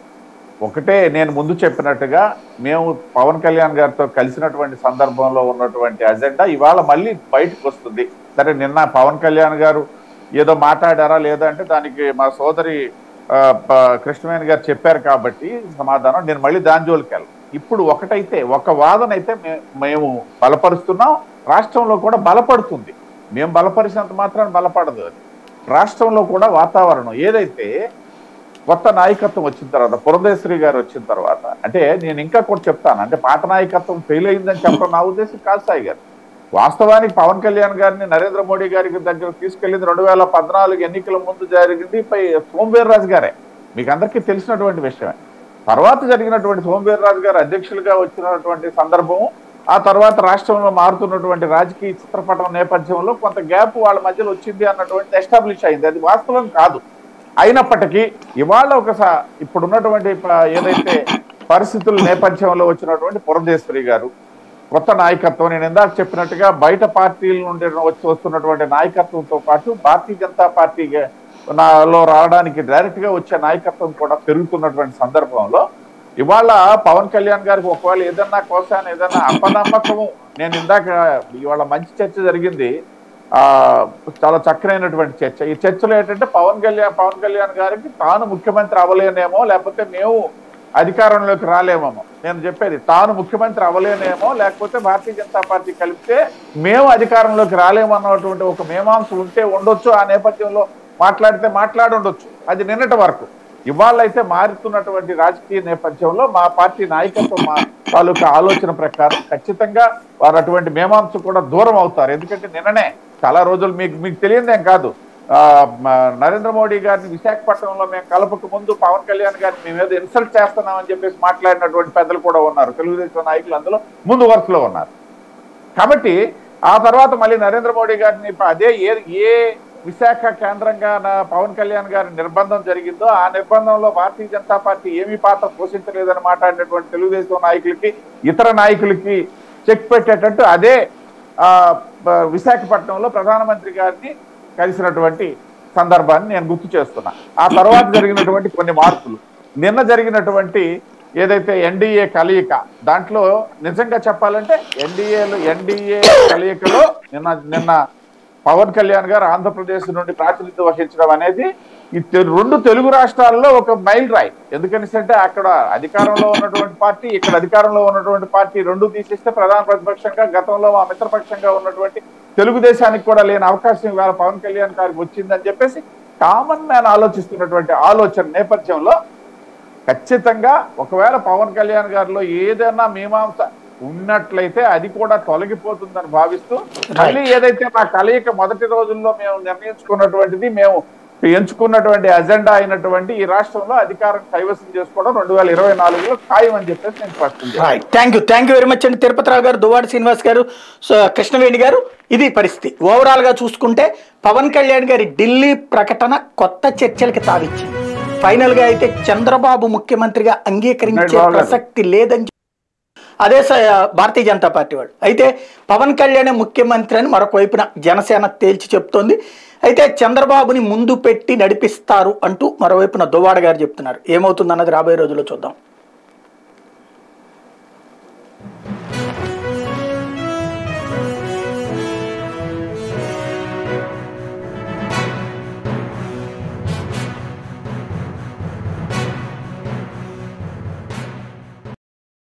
ఒకటే నేను ముందు చెప్పినట్టుగా మేము పవన్ కళ్యాణ్ గారితో కలిసినటువంటి సందర్భంలో ఉన్నటువంటి అజెండా ఇవాళ మళ్ళీ బయటకు వస్తుంది సరే నిన్న పవన్ కళ్యాణ్ గారు ఏదో మాట్లాడారా లేదా అంటే దానికి మా సోదరి ఆ, ప- కృష్ణవేణి గారు చెప్పారు కాబట్టి సమాధానం నేను మళ్ళీ దాని జోలికి వెళ్ళను ఇప్పుడు ఒకటైతే ఒక వాదన అయితే మే- మేము బలపరుస్తున్నాం రాష్ట్రంలో కూడా బలపడుతుంది మేము బలపరిచినంత మాత్రాన్ని బలపడదు అది రాష్ట్రంలో కూడా వాతావరణం ఏదైతే కొత్త నాయకత్వం వచ్చిన తర్వాత పురంధేశ్వరి గారు వచ్చిన తర్వాత అంటే నేను ఇంకా కూడా చెప్తాను అంటే పాత నాయకత్వం ఫెయిల్ అయిందని చెప్పడం నా ఉద్దేశం కాదు సాయి గారు వాస్తవానికి పవన్ కళ్యాణ్ గారిని నరేంద్ర మోడీ గారికి దగ్గర తీసుకెళ్లింది రెండు వేల పద్నాలుగు ఎన్నికల ముందు జరిగింది పై సోమవీర్రాజు గారే మీకు అందరికీ తెలిసినటువంటి విషయమే తర్వాత జరిగినటువంటి సోమవీర్రాజు గారు అధ్యక్షులుగా వచ్చినటువంటి సందర్భం ఆ తర్వాత రాష్ట్రంలో మారుతున్నటువంటి రాజకీయ చిత్రపటం నేపథ్యంలో కొంత గ్యాప్ వాళ్ళ మధ్యలో వచ్చింది అన్నటువంటి ఎస్టాబ్లిష్ అయింది అది వాస్తవం కాదు అయినప్పటికీ ఇవాళ ఒక స- ఇప్పుడున్నటువంటి ప- ఏదైతే పరిస్థితుల నేపథ్యంలో వచ్చినటువంటి పురంధేశ్వరి గారు కొత్త నాయకత్వం నేను ఇందాక చెప్పినట్టుగా బయట పార్టీల నుండి వచ్చి వస్తున్నటువంటి నాయకత్వంతో పాటు భారతీయ జనతా పార్టీ నాలో రావడానికి డైరెక్ట్ గా వచ్చే నాయకత్వం కూడా పెరుగుతున్నటువంటి సందర్భంలో ఇవాళ పవన్ కళ్యాణ్ గారికి ఒకవేళ ఏదన్నా కోసాను ఏదన్నా అపనమ్మకము నేను ఇందాక ఇవాళ మంచి చర్చ జరిగింది ఆ చాలా చక్కనైనటువంటి చర్చ ఈ చర్చలో ఏంటంటే పవన్ కళ్యాణ్ పవన్ కళ్యాణ్ గారికి తాను ముఖ్యమంత్రి అవ్వలేనేమో లేకపోతే మేము అధికారంలోకి రాలేమేమో నేను చెప్పేది తాను ముఖ్యమంత్రి అవ్వలేనేమో లేకపోతే భారతీయ జనతా పార్టీ కలిపితే మేము అధికారంలోకి రాలేము అన్నటువంటి ఒక మీమాంస ఉంటే ఉండొచ్చు ఆ నేపథ్యంలో మాట్లాడితే మాట్లాడి ఉండొచ్చు అది నిన్నటి వరకు ఇవాళ అయితే మారుతున్నటువంటి రాజకీయ నేపథ్యంలో మా పార్టీ నాయకత్వం మా తాలూకా ఆలోచన ప్రకారం ఖచ్చితంగా వారు అటువంటి మీమాంస కూడా దూరం అవుతారు ఎందుకంటే నిన్ననే చాలా రోజులు మీకు మీకు తెలియదేం కాదు ఆ, మ- నరేంద్ర మోడీ గారిని విశాఖపట్నంలో మేము కలపక ముందు పవన్ కళ్యాణ్ గారిని మేము ఏదో ఇన్సల్ట్ చేస్తున్నామని చెప్పేసి మాట్లాడినటువంటి పెద్దలు కూడా ఉన్నారు తెలుగుదేశం నాయకులు అందులో ముందు వరుసలో ఉన్నారు కాబట్టి ఆ తర్వాత మళ్ళీ నరేంద్ర మోడీ గారిని ప- అదే ఏ ఏ విశాఖ కేంద్రంగా నా పవన్ కళ్యాణ్ గారి నిర్బంధం జరిగిందో ఆ నిర్బంధంలో భారతీయ జనతా పార్టీ ఏమీ పాత్ర పోషించలేదని మాట్లాడినటువంటి తెలుగుదేశం నాయకులకి ఇతర నాయకులకి చెక్ పెట్టేటట్టు అదే ఆ బ- విశాఖపట్నంలో ప్రధానమంత్రి గారిని కలిసినటువంటి సందర్భాన్ని నేను గుర్తు చేస్తున్నా ఆ తర్వాత జరిగినటువంటి కొన్ని మార్పులు నిన్న జరిగినటువంటి ఏదైతే ఎన్డీఏ కలయిక దాంట్లో నిజంగా చెప్పాలంటే ఎన్డీఏలో ఎన్డీఏ కలయికలో నిన్న నిన్న పవన్ కళ్యాణ్ గారు ఆంధ్రప్రదేశ్ నుండి ప్రాతినిధ్యం వహించడం అనేది ఈ తె- రెండు తెలుగు రాష్ట్రాల్లో ఒక మైల్ రాయి ఎందుకని అంటే అక్కడ అధికారంలో ఉన్నటువంటి పార్టీ ఇక్కడ అధికారంలో ఉన్నటువంటి పార్టీ రెండు తీసేస్తే ప్రధాన ప్రతిపక్షంగా గతంలో మా మిత్రపక్షంగా ఉన్నటువంటి తెలుగుదేశానికి కూడా లేని అవకాశం ఇవాళ పవన్ కళ్యాణ్ గారికి వచ్చిందని చెప్పేసి కామన్ మ్యాన్ ఆలోచిస్తున్నటువంటి ఆలోచన నేపథ్యంలో ఖచ్చితంగా ఒకవేళ పవన్ కళ్యాణ్ గారిలో ఏదైనా మీమాంస ఉన్నట్లయితే అది కూడా తొలగిపోతుందని భావిస్తూ మళ్ళీ ఏదైతే మా కలయిక మొదటి రోజుల్లో మేము నిర్ణయించుకున్నటువంటిది మేము ఎంచుకున్నటువంటి అజెండా అయినటువంటి ఈ రాష్ట్రంలో అధికారం కైవసం చేసుకోవడం రెండు వేల ఇరవై నాలుగులో ఖాయం అని చెప్పేసి నేను స్పష్టం చేస్తాను right thank you thank you very much అండి తిరుపతిరావు గారు దువ్వాడి శ్రీనివాస్ గారు సో, కృష్ణవేణి గారు ఇది పరిస్థితి ఓవరాల్ గా చూసుకుంటే పవన్ కళ్యాణ్ గారి ఢిల్లీ ప్రకటన కొత్త చర్చలకి తావిచ్చింది ఫైనల్ గా అయితే చంద్రబాబు ముఖ్యమంత్రిగా అంగీకరించే బాబు గారు. ప్రసక్తి లేదని చెప్పి అదే స- భారతీయ జనతా పార్టీ వాళ్ళు అయితే పవన్ కళ్యాణ్ ముఖ్యమంత్రి అని మరొక వైపున జనసేన తేల్చి చెప్తోంది అయితే చంద్రబాబుని ముందు పెట్టి నడిపిస్తారు అంటూ మరోవైపున దువ్వాడ గారు చెప్తున్నారు ఏమవుతుందన్నది రాబోయే రోజుల్లో చూద్దాం